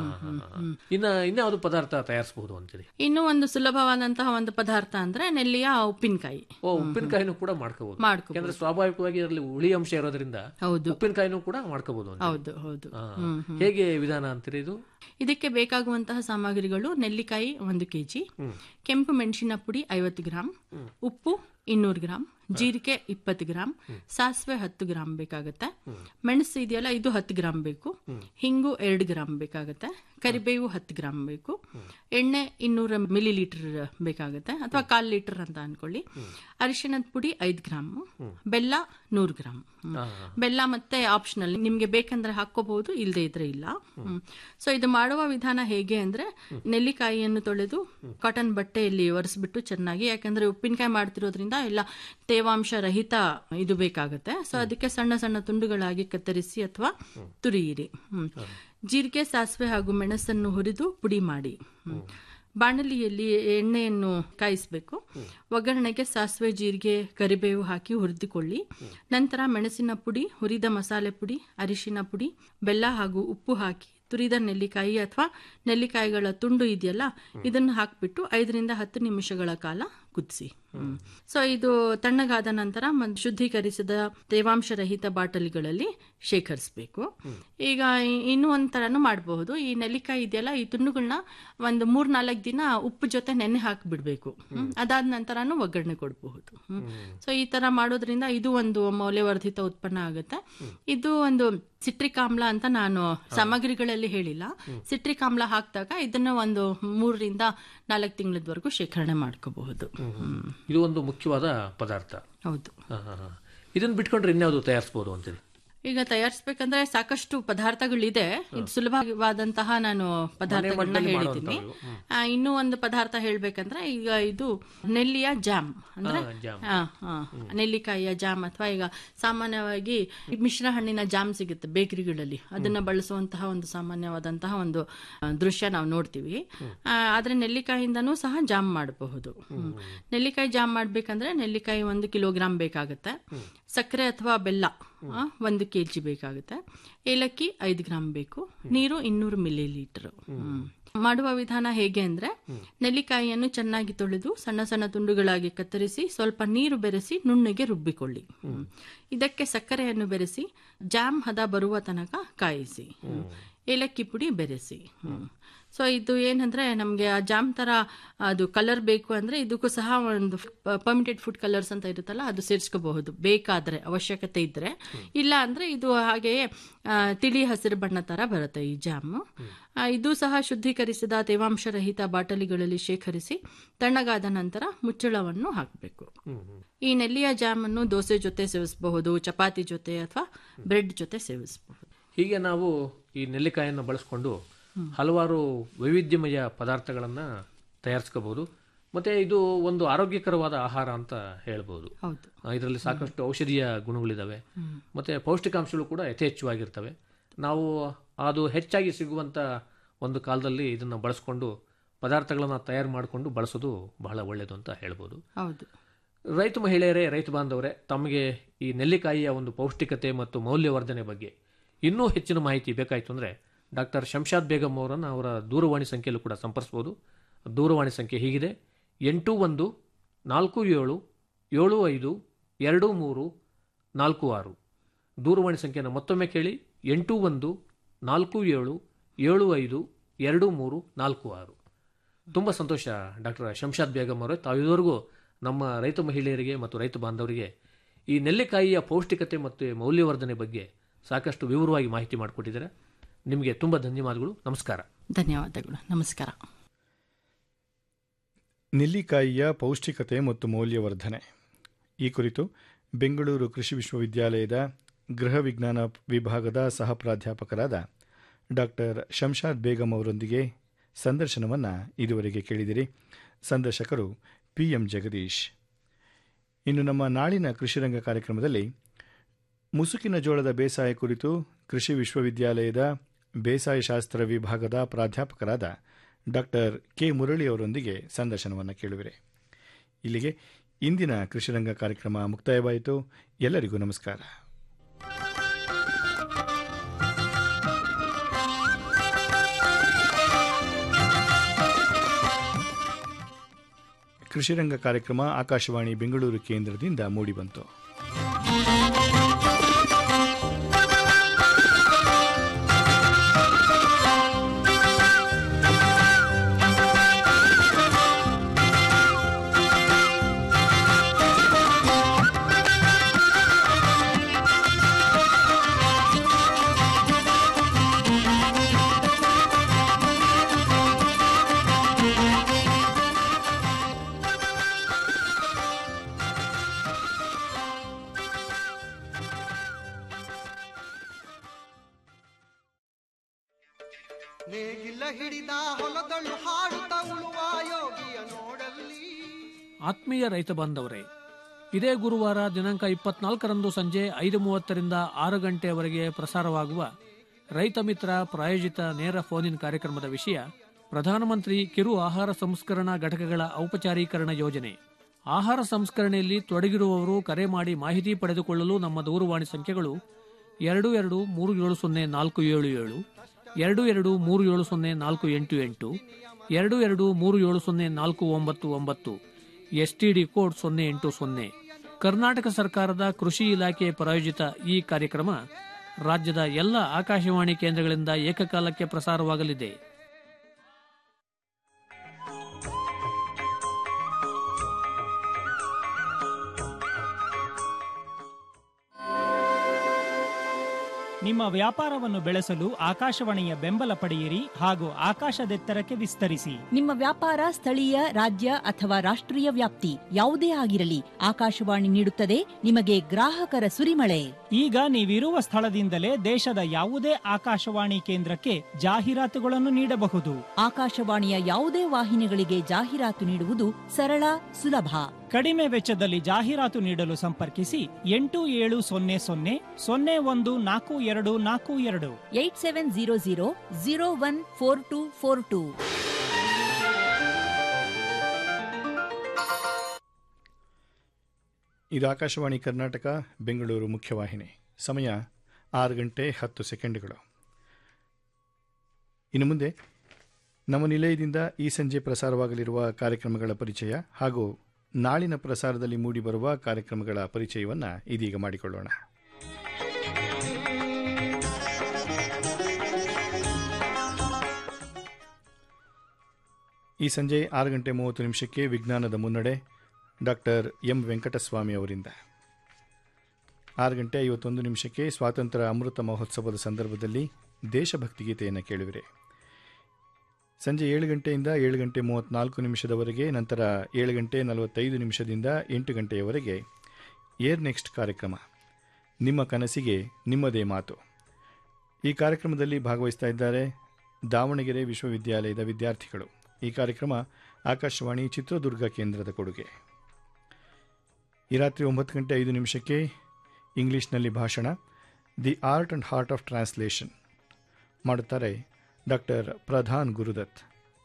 ಇನ್ನ ಇನ್ಯಾವುದು ಪದಾರ್ಥ ತಯಾರಿಸಬಹುದು ಅಂತೀರಿ ಇನ್ನು ಒಂದು ಸುಲಭವಾದಂತಹ ಒಂದು ಪದಾರ್ಥ ಅಂದ್ರೆ ನೆಲ್ಲಿಯ ಉಪ್ಪಿನಕಾಯಿ ಓ ಉಪ್ಪಿನಕಾಯಿನೂ ಕೂಡ ಮಾಡ್ಕೋಬಹುದು ಮಾಡ್ಕೋಬಹುದು. ಯಾಕಂದ್ರೆ ಸ್ವಾಭಾವಿಕವಾಗಿ ಅದರಲ್ಲಿ ಹುಳಿ ಅಂಶ ಇರೋದ್ರಿಂದ ಹೌದು ಉಪ್ಪಿನಕಾಯಿನೂ ಕೂಡ ಮಾಡ್ಕೋಬಹುದು ಅಂತ ಹೌದು ಹೌದು ಆ, ಹೇಗೆ ವಿಧಾನ ಅಂತೀರಿ ಇದು ಇದಕ್ಕೆ ಬೇಕಾಗುವಂತಹ ಸಾಮಗ್ರಿಗಳು ನೆಲ್ಲಿಕಾಯಿ ಒಂದು ಕೆಜಿ ಕೆಂಪು ಮೆಣಸಿನ ಪುಡಿ ಐವತ್ತು ಗ್ರಾಂ ಉಪ್ಪು ಇನ್ನೂರು ಗ್ರಾಂ ಜೀರಿಗೆ ಇಪ್ಪತ್ತು ಗ್ರಾಂ ಸಾಸಿವೆ ಹತ್ತು ಗ್ರಾಂ ಬೇಕಾಗುತ್ತೆ ಮೆಣಸು ಇದೆಯಲ್ಲ ಇದು ಹತ್ತು ಗ್ರಾಂ ಬೇಕು ಹಿಂಗು ಎರಡು ಗ್ರಾಂ ಬೇಕಾಗುತ್ತೆ ಕರಿಬೇವು ಹತ್ತು ಗ್ರಾಂ ಬೇಕು ಎಣ್ಣೆ ಇನ್ನೂರ ಮಿಲಿ ಲೀಟರ್ ಬೇಕಾಗುತ್ತೆ ಅಥವಾ ಕಾಲ್ ಲೀಟರ್ ಅಂತ ಅನ್ಕೊಳ್ಳಿ ಅರಿಶಿಣದ ಪುಡಿ ಐದು ಗ್ರಾಮ್ ಬೆಲ್ಲ ನೂರು ಗ್ರಾಮ್ ಹ್ಮ್. ಬೆಲ್ಲ ಮತ್ತೆ ಆಪ್ಷನಲ್ ನಿಮ್ಗೆ ಬೇಕಂದ್ರೆ ಹಾಕೋಬಹುದು ಇಲ್ಲದೆ ಇದ್ರೆ ಇಲ್ಲ ಸೊ ಇದು ಮಾಡುವ ವಿಧಾನ ಹೇಗೆ ಅಂದ್ರೆ ನೆಲ್ಲಿಕಾಯಿಯನ್ನು ತೊಳೆದು ಕಾಟನ್ ಬಟ್ಟೆಯಲ್ಲಿ ಒರೆಸ್ಬಿಟ್ಟು ಚೆನ್ನಾಗಿ ಯಾಕಂದ್ರೆ ಉಪ್ಪಿನಕಾಯಿ ಮಾಡ್ತಿರೋದ್ರಿಂದ ಎಲ್ಲ ತೇವಾಂಶ ರಹಿತ ಇದು ಬೇಕಾಗುತ್ತೆ ಸೊ ಅದಕ್ಕೆ ಸಣ್ಣ ಸಣ್ಣ ತುಂಡುಗಳಾಗಿ ಕತ್ತರಿಸಿ ಅಥವಾ ತುರಿಯಿರಿ ಹ್ಮ್. ಜೀರಿಗೆ ಸಾಸಿವೆ ಹಾಗೂ ಮೆಣಸನ್ನು ಹುರಿದು ಪುಡಿ ಮಾಡಿ ಹ್ಮ್. ಬಾಣಲಿಯಲ್ಲಿ ಎಣ್ಣೆಯನ್ನು ಕಾಯಿಸಬೇಕು ಒಗ್ಗರಣೆಗೆ ಸಾಸಿವೆ ಜೀರಿಗೆ ಕರಿಬೇವು ಹಾಕಿ ಹುರಿದುಕೊಳ್ಳಿ ನಂತರ ಮೆಣಸಿನ ಪುಡಿ ಹುರಿದ ಮಸಾಲೆ ಪುಡಿ ಅರಿಶಿನ ಪುಡಿ ಬೆಲ್ಲ ಹಾಗೂ ಉಪ್ಪು ಹಾಕಿ ತುರಿದ ನೆಲ್ಲಿಕಾಯಿ ಅಥವಾ ನೆಲ್ಲಿಕಾಯಿಗಳ ತುಂಡು ಇದೆಯಲ್ಲ ಇದನ್ನು ಹಾಕಿಬಿಟ್ಟು ಐದರಿಂದ ಹತ್ತು ನಿಮಿಷಗಳ ಕಾಲ ಕುದಿಸಿ ಸೊ ಇದು ತಣ್ಣಗಾದ ನಂತರ ಮ- ಶುದ್ಧೀಕರಿಸಿದ ತೇವಾಂಶರಹಿತ ಬಾಟಲಿಗಳಲ್ಲಿ ಶೇಖರಿಸಬೇಕು ಈಗ ಇ- ಇನ್ನೂ ಒಂದು ಥರನೂ ಮಾಡಬಹುದು ಈ ನೆಲ್ಲಿಕಾಯಿ ಇದೆಯಲ್ಲ ಈ ತುಂಡುಗಳನ್ನ ಒಂದು ಮೂರ್ ನಾಲ್ಕು ದಿನ ಉಪ್ಪು ಜೊತೆ ನೆನೆ ಹಾಕಿಬಿಡ್ಬೇಕು ಅದಾದ ನಂತರನೂ ಒಗ್ಗರಣೆ ಕೊಡಬಹುದು ಸೊ ಈ ತರ ಮಾಡೋದ್ರಿಂದ ಇದು ಒಂದು ಮೌಲ್ಯವರ್ಧಿತ ಉತ್ಪನ್ನ ಆಗುತ್ತೆ ಇದು ಒಂದು ಸಿಟ್ರಿಕ್ ಆಮ್ಲ ಅಂತ ನಾನು ಸಾಮಗ್ರಿಗಳಲ್ಲಿ ಹೇಳಿಲ್ಲ ಸಿಟ್ರಿಕ್ ಆಮ್ಲ ಹಾಕಿದಾಗ ಇದನ್ನ ಒಂದು ಮೂರರಿಂದ ನಾಲ್ಕು ತಿಂಗಳದವರೆಗೂ ಶೇಖರಣೆ ಮಾಡ್ಕೋಬಹುದು ಇದು ಒಂದು ಮುಖ್ಯವಾದ ಪದಾರ್ಥ ಹೌದು ಹಾ, ಹಾ, ಹಾ. ಇದನ್ನ ಬಿಟ್ಕೊಂಡ್ರೆ ಇನ್ಯಾವುದು ತಯಾರಿಸಬಹುದು ಅಂತೀರಿ ಈಗ ತಯಾರಿಸ್ಬೇಕಂದ್ರೆ ಸಾಕಷ್ಟು ಪದಾರ್ಥಗಳಿದೆ ಇದು ಸುಲಭವಾದಂತಹ ನಾನು ಪದಾರ್ಥಗಳನ್ನ ಮಟ್ಟದಲ್ಲಿ ಹೇಳಿದ್ದೀನಿ ಮಾಡುವಂಥವು. ಆ, ಇನ್ನೂ ಒಂದು ಪದಾರ್ಥ ಹೇಳ್ಬೇಕಂದ್ರೆ ಈಗ ಇದು ನೆಲ್ಲಿಯ ಜಾಮ್ ಅಂದ್ರೆ ಹಾ, ಜಾಮ್. ಆ, ಆ, ನೆಲ್ಲಿಕಾಯಿಯ ಜಾಮ್ ಅಥವಾ ಈಗ ಸಾಮಾನ್ಯವಾಗಿ ಈ ಮಿಶ್ರ ಹಣ್ಣಿನ ಜಾಮ್ ಸಿಗುತ್ತೆ ಬೇಕರಿಗಳಲ್ಲಿ ಅದನ್ನ ಬಳಸುವಂತಹ ಒಂದು ಸಾಮಾನ್ಯವಾದಂತಹ ಒಂದು ಆ, ದೃಶ್ಯ ನಾವು ನೋಡ್ತೀವಿ ಆ, ಆದ್ರೆ ನೆಲ್ಲಿಕಾಯಿಂದನೂ ಸಹ ಜಾಮ್ ಮಾಡಬಹುದು ಹ್ಮ್. ನೆಲ್ಲಿಕಾಯಿ ಜಾಮ್ ಮಾಡ್ಬೇಕಂದ್ರೆ ನೆಲ್ಲಿಕಾಯಿ ಒಂದು ಕಿಲೋಗ್ರಾಮ್ ಬೇಕಾಗುತ್ತೆ ಸಕ್ಕರೆ ಅಥವಾ ಬೆಲ್ಲ ಆ, ಒಂದು ಕೆ ಜಿ ಬೇಕಾಗುತ್ತೆ ಏಲಕ್ಕಿ ಐದು ಗ್ರಾಮ್ ಬೇಕು ನೀರು ಇನ್ನೂರು ಮಿಲಿ ಲೀಟರ್ ಮಾಡುವ ವಿಧಾನ ಹೇಗೆ ಅಂದ್ರೆ ನೆಲ್ಲಿಕಾಯಿಯನ್ನು ಚೆನ್ನಾಗಿ ತೊಳೆದು ಸಣ್ಣ ಸಣ್ಣ ತುಂಡುಗಳಾಗಿ ಕತ್ತರಿಸಿ ಸ್ವಲ್ಪ ನೀರು ಬೆರೆಸಿ ನುಣ್ಣಗೆ ರುಬ್ಬಿಕೊಳ್ಳಿ ಹ್ಮ್. ಇದಕ್ಕೆ ಸಕ್ಕರೆಯನ್ನು ಬೆರೆಸಿ ಜಾಮ್ ಹದ ಬರುವ ತನಕ ಕಾಯಿಸಿ ಹ್ಮ್. ಏಲಕ್ಕಿ ಪುಡಿ ಬೆರೆಸಿ ಸೊ ಇದು ಏನಂದ್ರೆ ನಮಗೆ ಆ ಜಾಮ್ ತರ ಅದು ಕಲರ್ ಬೇಕು ಅಂದ್ರೆ ಇದಕ್ಕೂ ಸಹ ಒಂದು ಪರ್ಮಿಟೆಡ್ ಫುಡ್ ಕಲರ್ಸ್ ಅಂತ ಇರುತ್ತಲ್ಲ ಅದು ಸೇರಿಸ್ಕೋಬಹುದು ಬೇಕಾದ್ರೆ ಅವಶ್ಯಕತೆ ಇದ್ರೆ ಇಲ್ಲ ಅಂದ್ರೆ ಇದು ಹಾಗೆಯೇ ಆ, ತಿಳಿ ಹಸಿರು ಬಣ್ಣ ತರ ಬರುತ್ತೆ ಈ ಜಾಮ್ ಇದು ಸಹ ಶುದ್ಧೀಕರಿಸಿದ ತೇವಾಂಶರಹಿತ ಬಾಟಲಿಗಳಲ್ಲಿ ಶೇಖರಿಸಿ ತಣ್ಣಗಾದ ನಂತರ ಮುಚ್ಚಳವನ್ನು ಹಾಕಬೇಕು ಈ ನೆಲ್ಲಿಯ ಜಾಮ್ ಅನ್ನು ದೋಸೆ ಜೊತೆ ಸೇವಿಸಬಹುದು ಚಪಾತಿ ಜೊತೆ ಅಥವಾ ಬ್ರೆಡ್ ಜೊತೆ ಸೇವಿಸಬಹುದು ಹೀಗೆ ನಾವು ಈ ನೆಲ್ಲಿಕಾಯನ್ನು ಬಳಸ್ಕೊಂಡು ಹಲವಾರು ವೈವಿಧ್ಯಮಯ ಪದಾರ್ಥಗಳನ್ನು ತಯಾರಿಸ್ಕೋಬಹುದು ಮತ್ತೆ ಇದು ಒಂದು ಆರೋಗ್ಯಕರವಾದ ಆಹಾರ ಅಂತ ಹೇಳ್ಬೋದು ಹೌದು ಇದರಲ್ಲಿ ಸಾಕಷ್ಟು ಔಷಧೀಯ ಗುಣಗಳಿದಾವೆ ಮತ್ತೆ ಪೌಷ್ಟಿಕಾಂಶಗಳು ಕೂಡ ಯಥೇಚ್ಛವಾಗಿರ್ತವೆ ನಾವು ಅದು ಹೆಚ್ಚಾಗಿ ಸಿಗುವಂತ ಒಂದು ಕಾಲದಲ್ಲಿ ಇದನ್ನು ಬಳಸ್ಕೊಂಡು ಪದಾರ್ಥಗಳನ್ನು ತಯಾರು ಮಾಡಿಕೊಂಡು ಬಳಸೋದು ಬಹಳ ಒಳ್ಳೆಯದು ಅಂತ ಹೇಳ್ಬೋದು ಹೌದು ರೈತ ಮಹಿಳೆಯರೇ ರೈತ ಬಾಂಧವರೇ ತಮಗೆ ಈ ನೆಲ್ಲಿಕಾಯಿಯ ಒಂದು ಪೌಷ್ಟಿಕತೆ ಮತ್ತು ಮೌಲ್ಯವರ್ಧನೆ ಬಗ್ಗೆ ಇನ್ನೂ ಹೆಚ್ಚಿನ ಮಾಹಿತಿ ಬೇಕಾಯಿತು ಅಂದರೆ ಡಾಕ್ಟರ್ ಶಂಶಾದ್ ಬೇಗಂ ಅವರನ್ನು ಅವರ ದೂರವಾಣಿ ಸಂಖ್ಯೆಯಲ್ಲೂ ಕೂಡ ಸಂಪರ್ಸ್ಬೋದು ದೂರವಾಣಿ ಸಂಖ್ಯೆ ಹೀಗಿದೆ ಎಂಟು ಒಂದು ನಾಲ್ಕು ಏಳು ಏಳು ಐದು ಎರಡು ಮೂರು ನಾಲ್ಕು ಆರು ದೂರವಾಣಿ ಸಂಖ್ಯೆಯನ್ನು ಮತ್ತೊಮ್ಮೆ ಕೇಳಿ ಎಂಟು ಒಂದು ನಾಲ್ಕು ಏಳು ಏಳು ಐದು ಎರಡು ಮೂರು ನಾಲ್ಕು ಆರು ತುಂಬ ಸಂತೋಷ ಡಾಕ್ಟರ್ ಶಂಶಾದ್ ಬೇಗಂ ಅವರೇ ತಾವು ಇದುವರೆಗೂ ನಮ್ಮ ರೈತ ಮಹಿಳೆಯರಿಗೆ ಮತ್ತು ರೈತ ಬಾಂಧವರಿಗೆ ಈ ನೆಲ್ಲಿಕಾಯಿಯ ಪೌಷ್ಟಿಕತೆ ಮತ್ತು ಮೌಲ್ಯವರ್ಧನೆ ಬಗ್ಗೆ ಸಾಕಷ್ಟು ವಿವರವಾಗಿ ಮಾಹಿತಿ ಮಾಡಿಕೊಟ್ಟಿದ್ದಾರೆ ನಿಮಗೆ ತುಂಬ ಧನ್ಯವಾದಗಳು ನಮಸ್ಕಾರ ಧನ್ಯವಾದಗಳು ನಮಸ್ಕಾರ ನೆಲ್ಲಿಕಾಯಿಯ ಪೌಷ್ಟಿಕತೆ ಮತ್ತು ಮೌಲ್ಯವರ್ಧನೆ ಈ ಕುರಿತು ಬೆಂಗಳೂರು ಕೃಷಿ ವಿಶ್ವವಿದ್ಯಾಲಯದ ಗೃಹ ವಿಜ್ಞಾನ ವಿಭಾಗದ ಸಹ ಪ್ರಾಧ್ಯಾಪಕರಾದ ಡಾಕ್ಟರ್ ಶಂಶಾದ್ ಬೇಗಂ ಅವರೊಂದಿಗೆ ಸಂದರ್ಶನವನ್ನು ಇದುವರೆಗೆ ಕೇಳಿದಿರಿ ಸಂದರ್ಶಕರು ಪಿ ಎಂ ಜಗದೀಶ್ ಇನ್ನು ನಮ್ಮ ನಾಳಿನ ಕೃಷಿರಂಗ ಕಾರ್ಯಕ್ರಮದಲ್ಲಿ ಮುಸುಕಿನ ಜೋಳದ ಬೇಸಾಯ ಕುರಿತು ಕೃಷಿ ವಿಶ್ವವಿದ್ಯಾಲಯದ ಬೇಸಾಯ ಶಾಸ್ತ್ರ ವಿಭಾಗದ ಪ್ರಾಧ್ಯಾಪಕರಾದ ಡಾಕ್ಟರ್ ಕೆ ಮುರಳಿ ಅವರೊಂದಿಗೆ ಸಂದರ್ಶನವನ್ನು ಕೇಳುವಿರೆ ಇಲ್ಲಿಗೆ ಇಂದಿನ ಕೃಷಿರಂಗ ಕಾರ್ಯಕ್ರಮ ಮುಕ್ತಾಯವಾಯಿತು ಎಲ್ಲರಿಗೂ ನಮಸ್ಕಾರ ಕೃಷಿರಂಗ ಕಾರ್ಯಕ್ರಮ ಆಕಾಶವಾಣಿ ಬೆಂಗಳೂರು ಕೇಂದ್ರದಿಂದ ಮೂಡಿಬಂತು ನೇಗಿಲ ಹಿಡಿದ ಹೊಲದಳು ಹಾಡುತ್ತ ಉಳುವ ಯೋಗಿಯ ನೋಡಲ್ಲಿ ಆತ್ಮೀಯ ರೈತ ಬಾಂಧವರೇ ಇದೇ ಗುರುವಾರ ದಿನಾಂಕ ಇಪ್ಪತ್ನಾಲ್ಕರಂದು ಸಂಜೆ ಐದು ಮೂವತ್ತರಿಂದ ಆರು ಗಂಟೆಯವರೆಗೆ ಪ್ರಸಾರವಾಗುವ ರೈತ ಮಿತ್ರ ಪ್ರಾಯೋಜಿತ ನೇರ ಫೋನಿನ್ ಕಾರ್ಯಕ್ರಮದ ವಿಷಯ ಪ್ರಧಾನಮಂತ್ರಿ ಕಿರು ಆಹಾರ ಸಂಸ್ಕರಣಾ ಘಟಕಗಳ ಔಪಚಾರೀಕರಣ ಯೋಜನೆ ಆಹಾರ ಸಂಸ್ಕರಣೆಯಲ್ಲಿ ತೊಡಗಿರುವವರು ಕರೆ ಮಾಡಿ ಮಾಹಿತಿ ಪಡೆದುಕೊಳ್ಳಲು ನಮ್ಮ ದೂರವಾಣಿ ಸಂಖ್ಯೆಗಳು ಎರಡು ಎರಡು ಮೂರು ಏಳು ಸೊನ್ನೆ ನಾಲ್ಕು ಏಳು ಏಳು ಎರಡು ಎರಡು ಮೂರು ಏಳು ಸೊನ್ನೆ ನಾಲ್ಕು ಎಂಟು ಎಂಟು ಎರಡು ಎರಡು ಮೂರು ಏಳು ಸೊನ್ನೆ ನಾಲ್ಕು ಒಂಬತ್ತು ಒಂಬತ್ತು ಎಸ್ಟಿಡಿ ಕೋಡ್ ಸೊನ್ನೆ ಎಂಟು ಸೊನ್ನೆ ಕರ್ನಾಟಕ ಸರ್ಕಾರದ ಕೃಷಿ ಇಲಾಖೆ ಪ್ರಾಯೋಜಿತ ಈ ಕಾರ್ಯಕ್ರಮ ರಾಜ್ಯದ ಎಲ್ಲ ಆಕಾಶವಾಣಿ ಕೇಂದ್ರಗಳಿಂದ ಏಕಕಾಲಕ್ಕೆ ಪ್ರಸಾರವಾಗಲಿದೆ ನಿಮ್ಮ ವ್ಯಾಪಾರವನ್ನು ಬೆಳೆಸಲು ಆಕಾಶವಾಣಿಯ ಬೆಂಬಲ ಪಡೆಯಿರಿ ಹಾಗೂ ಆಕಾಶದೆತ್ತರಕ್ಕೆ ವಿಸ್ತರಿಸಿ ನಿಮ್ಮ ವ್ಯಾಪಾರ ಸ್ಥಳೀಯ ರಾಜ್ಯ ಅಥವಾ ರಾಷ್ಟ್ರೀಯ ವ್ಯಾಪ್ತಿ ಯಾವುದೇ ಆಗಿರಲಿ ಆಕಾಶವಾಣಿ ನೀಡುತ್ತದೆ ನಿಮಗೆ ಗ್ರಾಹಕರ ಸುರಿಮಳೆ ಈಗ ನೀವಿರುವ ಸ್ಥಳದಿಂದಲೇ ದೇಶದ ಯಾವುದೇ ಆಕಾಶವಾಣಿ ಕೇಂದ್ರಕ್ಕೆ ಜಾಹೀರಾತುಗಳನ್ನು ನೀಡಬಹುದು ಆಕಾಶವಾಣಿಯ ಯಾವುದೇ ವಾಹಿನಿಗಳಿಗೆ ಜಾಹೀರಾತು ನೀಡುವುದು ಸರಳ ಸುಲಭ ಕಡಿಮೆ ವೆಚ್ಚದಲ್ಲಿ ಜಾಹೀರಾತು ನೀಡಲು ಸಂಪರ್ಕಿಸಿ ಎಂಟು ಏಳು ಸೊನ್ನೆ ಸೊನ್ನೆ ಸೊನ್ನೆ ಒಂದು ನಾಲ್ಕು ಎರಡು ನಾಲ್ಕು ಎರಡು eight seven zero zero zero one four two four two ಇದು ಆಕಾಶವಾಣಿ ಕರ್ನಾಟಕ ಬೆಂಗಳೂರು ಮುಖ್ಯವಾಹಿನಿ ಸಮಯ ಆರು ಗಂಟೆ ಹತ್ತು ಸೆಕೆಂಡುಗಳು ಇನ್ನು ಮುಂದೆ ನಮ್ಮ ನಿಲಯದಿಂದ ಈ ಸಂಜೆ ಪ್ರಸಾರವಾಗಲಿರುವ ಕಾರ್ಯಕ್ರಮಗಳ ಪರಿಚಯ ಹಾಗೂ ನಾಳಿನ ಪ್ರಸಾರದಲ್ಲಿ ಮೂಡಿಬರುವ ಕಾರ್ಯಕ್ರಮಗಳ ಪರಿಚಯವನ್ನು ಇದೀಗ ಮಾಡಿಕೊಳ್ಳೋಣ ಈ ಸಂಜೆ ಆರು ಗಂಟೆ ಮೂವತ್ತು ನಿಮಿಷಕ್ಕೆ ವಿಜ್ಞಾನದ ಮುನ್ನಡೆ ಡಾಕ್ಟರ್ ಎಂ ವೆಂಕಟಸ್ವಾಮಿ ಅವರಿಂದ ಆರು ಗಂಟೆ ಐವತ್ತೊಂದು ನಿಮಿಷಕ್ಕೆ ಸ್ವಾತಂತ್ರ್ಯ ಅಮೃತ ಮಹೋತ್ಸವದ ಸಂದರ್ಭದಲ್ಲಿ ದೇಶಭಕ್ತಿ ಗೀತೆಯನ್ನು ಕೇಳುವಿರಿ ಸಂಜೆ ಏಳು ಗಂಟೆಯಿಂದ ಏಳು ಗಂಟೆ ಮೂವತ್ತ್ನಾಲ್ಕು ನಿಮಿಷದವರೆಗೆ ನಂತರ ಏಳು ಗಂಟೆ ನಲವತ್ತೈದು ನಿಮಿಷದಿಂದ ಎಂಟು ಗಂಟೆಯವರೆಗೆ ಏರ್ ನೆಕ್ಸ್ಟ್ ಕಾರ್ಯಕ್ರಮ ನಿಮ್ಮ ಕನಸಿಗೆ ನಿಮ್ಮದೇ ಮಾತು ಈ ಕಾರ್ಯಕ್ರಮದಲ್ಲಿ ಭಾಗವಹಿಸ್ತಾ ಇದ್ದಾರೆ ದಾವಣಗೆರೆ ವಿಶ್ವವಿದ್ಯಾಲಯದ ವಿದ್ಯಾರ್ಥಿಗಳು ಈ ಕಾರ್ಯಕ್ರಮ ಆಕಾಶವಾಣಿ ಚಿತ್ರದುರ್ಗ ಕೇಂದ್ರದ ಕೊಡುಗೆ ಈ ರಾತ್ರಿ ಒಂಬತ್ತು ಗಂಟೆ ಐದು ನಿಮಿಷಕ್ಕೆ ಇಂಗ್ಲಿಷ್ನಲ್ಲಿ ಭಾಷಣ the art and heart of translation ಮಾಡುತ್ತಾರೆ ಡಾಕ್ಟರ್ ಪ್ರಧಾನ್ ಗುರುದತ್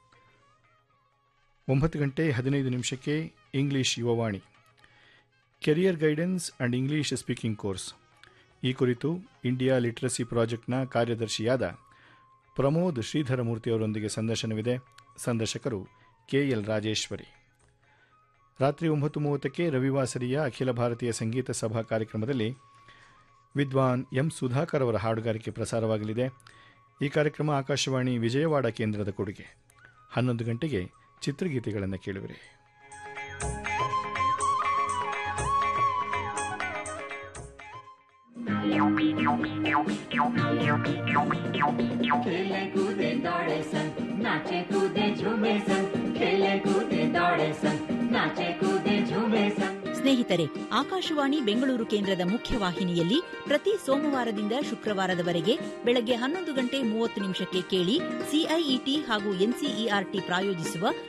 ಒಂಬತ್ತು ಗಂಟೆ ಹದಿನೈದು ನಿಮಿಷಕ್ಕೆ English Yuvavani career guidance and English speaking course ಈ ಕುರಿತು ಇಂಡಿಯಾ ಲಿಟ್ರಸಿ ಪ್ರಾಜೆಕ್ಟ್ನ ಕಾರ್ಯದರ್ಶಿಯಾದ ಪ್ರಮೋದ್ ಶ್ರೀಧರಮೂರ್ತಿ ಅವರೊಂದಿಗೆ ಸಂದರ್ಶನವಿದೆ ಸಂದರ್ಶಕರು ಕೆಎಲ್ ರಾಜೇಶ್ವರಿ ರಾತ್ರಿ ಒಂಬತ್ತು ಮೂವತ್ತಕ್ಕೆ ರವಿವಾಸರಿಯ ಅಖಿಲ ಭಾರತೀಯ ಸಂಗೀತ ಸಭಾ ಕಾರ್ಯಕ್ರಮದಲ್ಲಿ ವಿದ್ವಾನ್ ಎಂ ಸುಧಾಕರ್ ಅವರ ಹಾಡುಗಾರಿಕೆ ಪ್ರಸಾರವಾಗಲಿದೆ ಈ ಕಾರ್ಯಕ್ರಮ ಆಕಾಶವಾಣಿ ವಿಜಯವಾಡ ಕೇಂದ್ರದ ಕೊಡುಗೆ ಹನ್ನೊಂದು ಗಂಟೆಗೆ ಚಿತ್ರಗೀತೆಗಳನ್ನು ಕೇಳುವಿರಿ खेले कूदे दौड़े सन नाचे कूदे झूमे सन खेले कूदे दौड़े सन नाचे कूदे झूमे सन ಸ್ನೇಹಿತರೆ ಆಕಾಶವಾಣಿ ಬೆಂಗಳೂರು ಕೇಂದ್ರದ ಮುಖ್ಯವಾಹಿನಿಯಲ್ಲಿ ಪ್ರತಿ ಸೋಮವಾರದಿಂದ ಶುಕ್ರವಾರದವರೆಗೆ ಬೆಳಗ್ಗೆ ಹನ್ನೊಂದು ಗಂಟೆ ಮೂವತ್ತು ನಿಮಿಷಕ್ಕೆ ಕೇಳಿ ಸಿಐಇಟಿ ಹಾಗೂ ಎನ್ಸಿಇಆರ್ಟಿ ಪ್ರಾಯೋಜಿಸುವ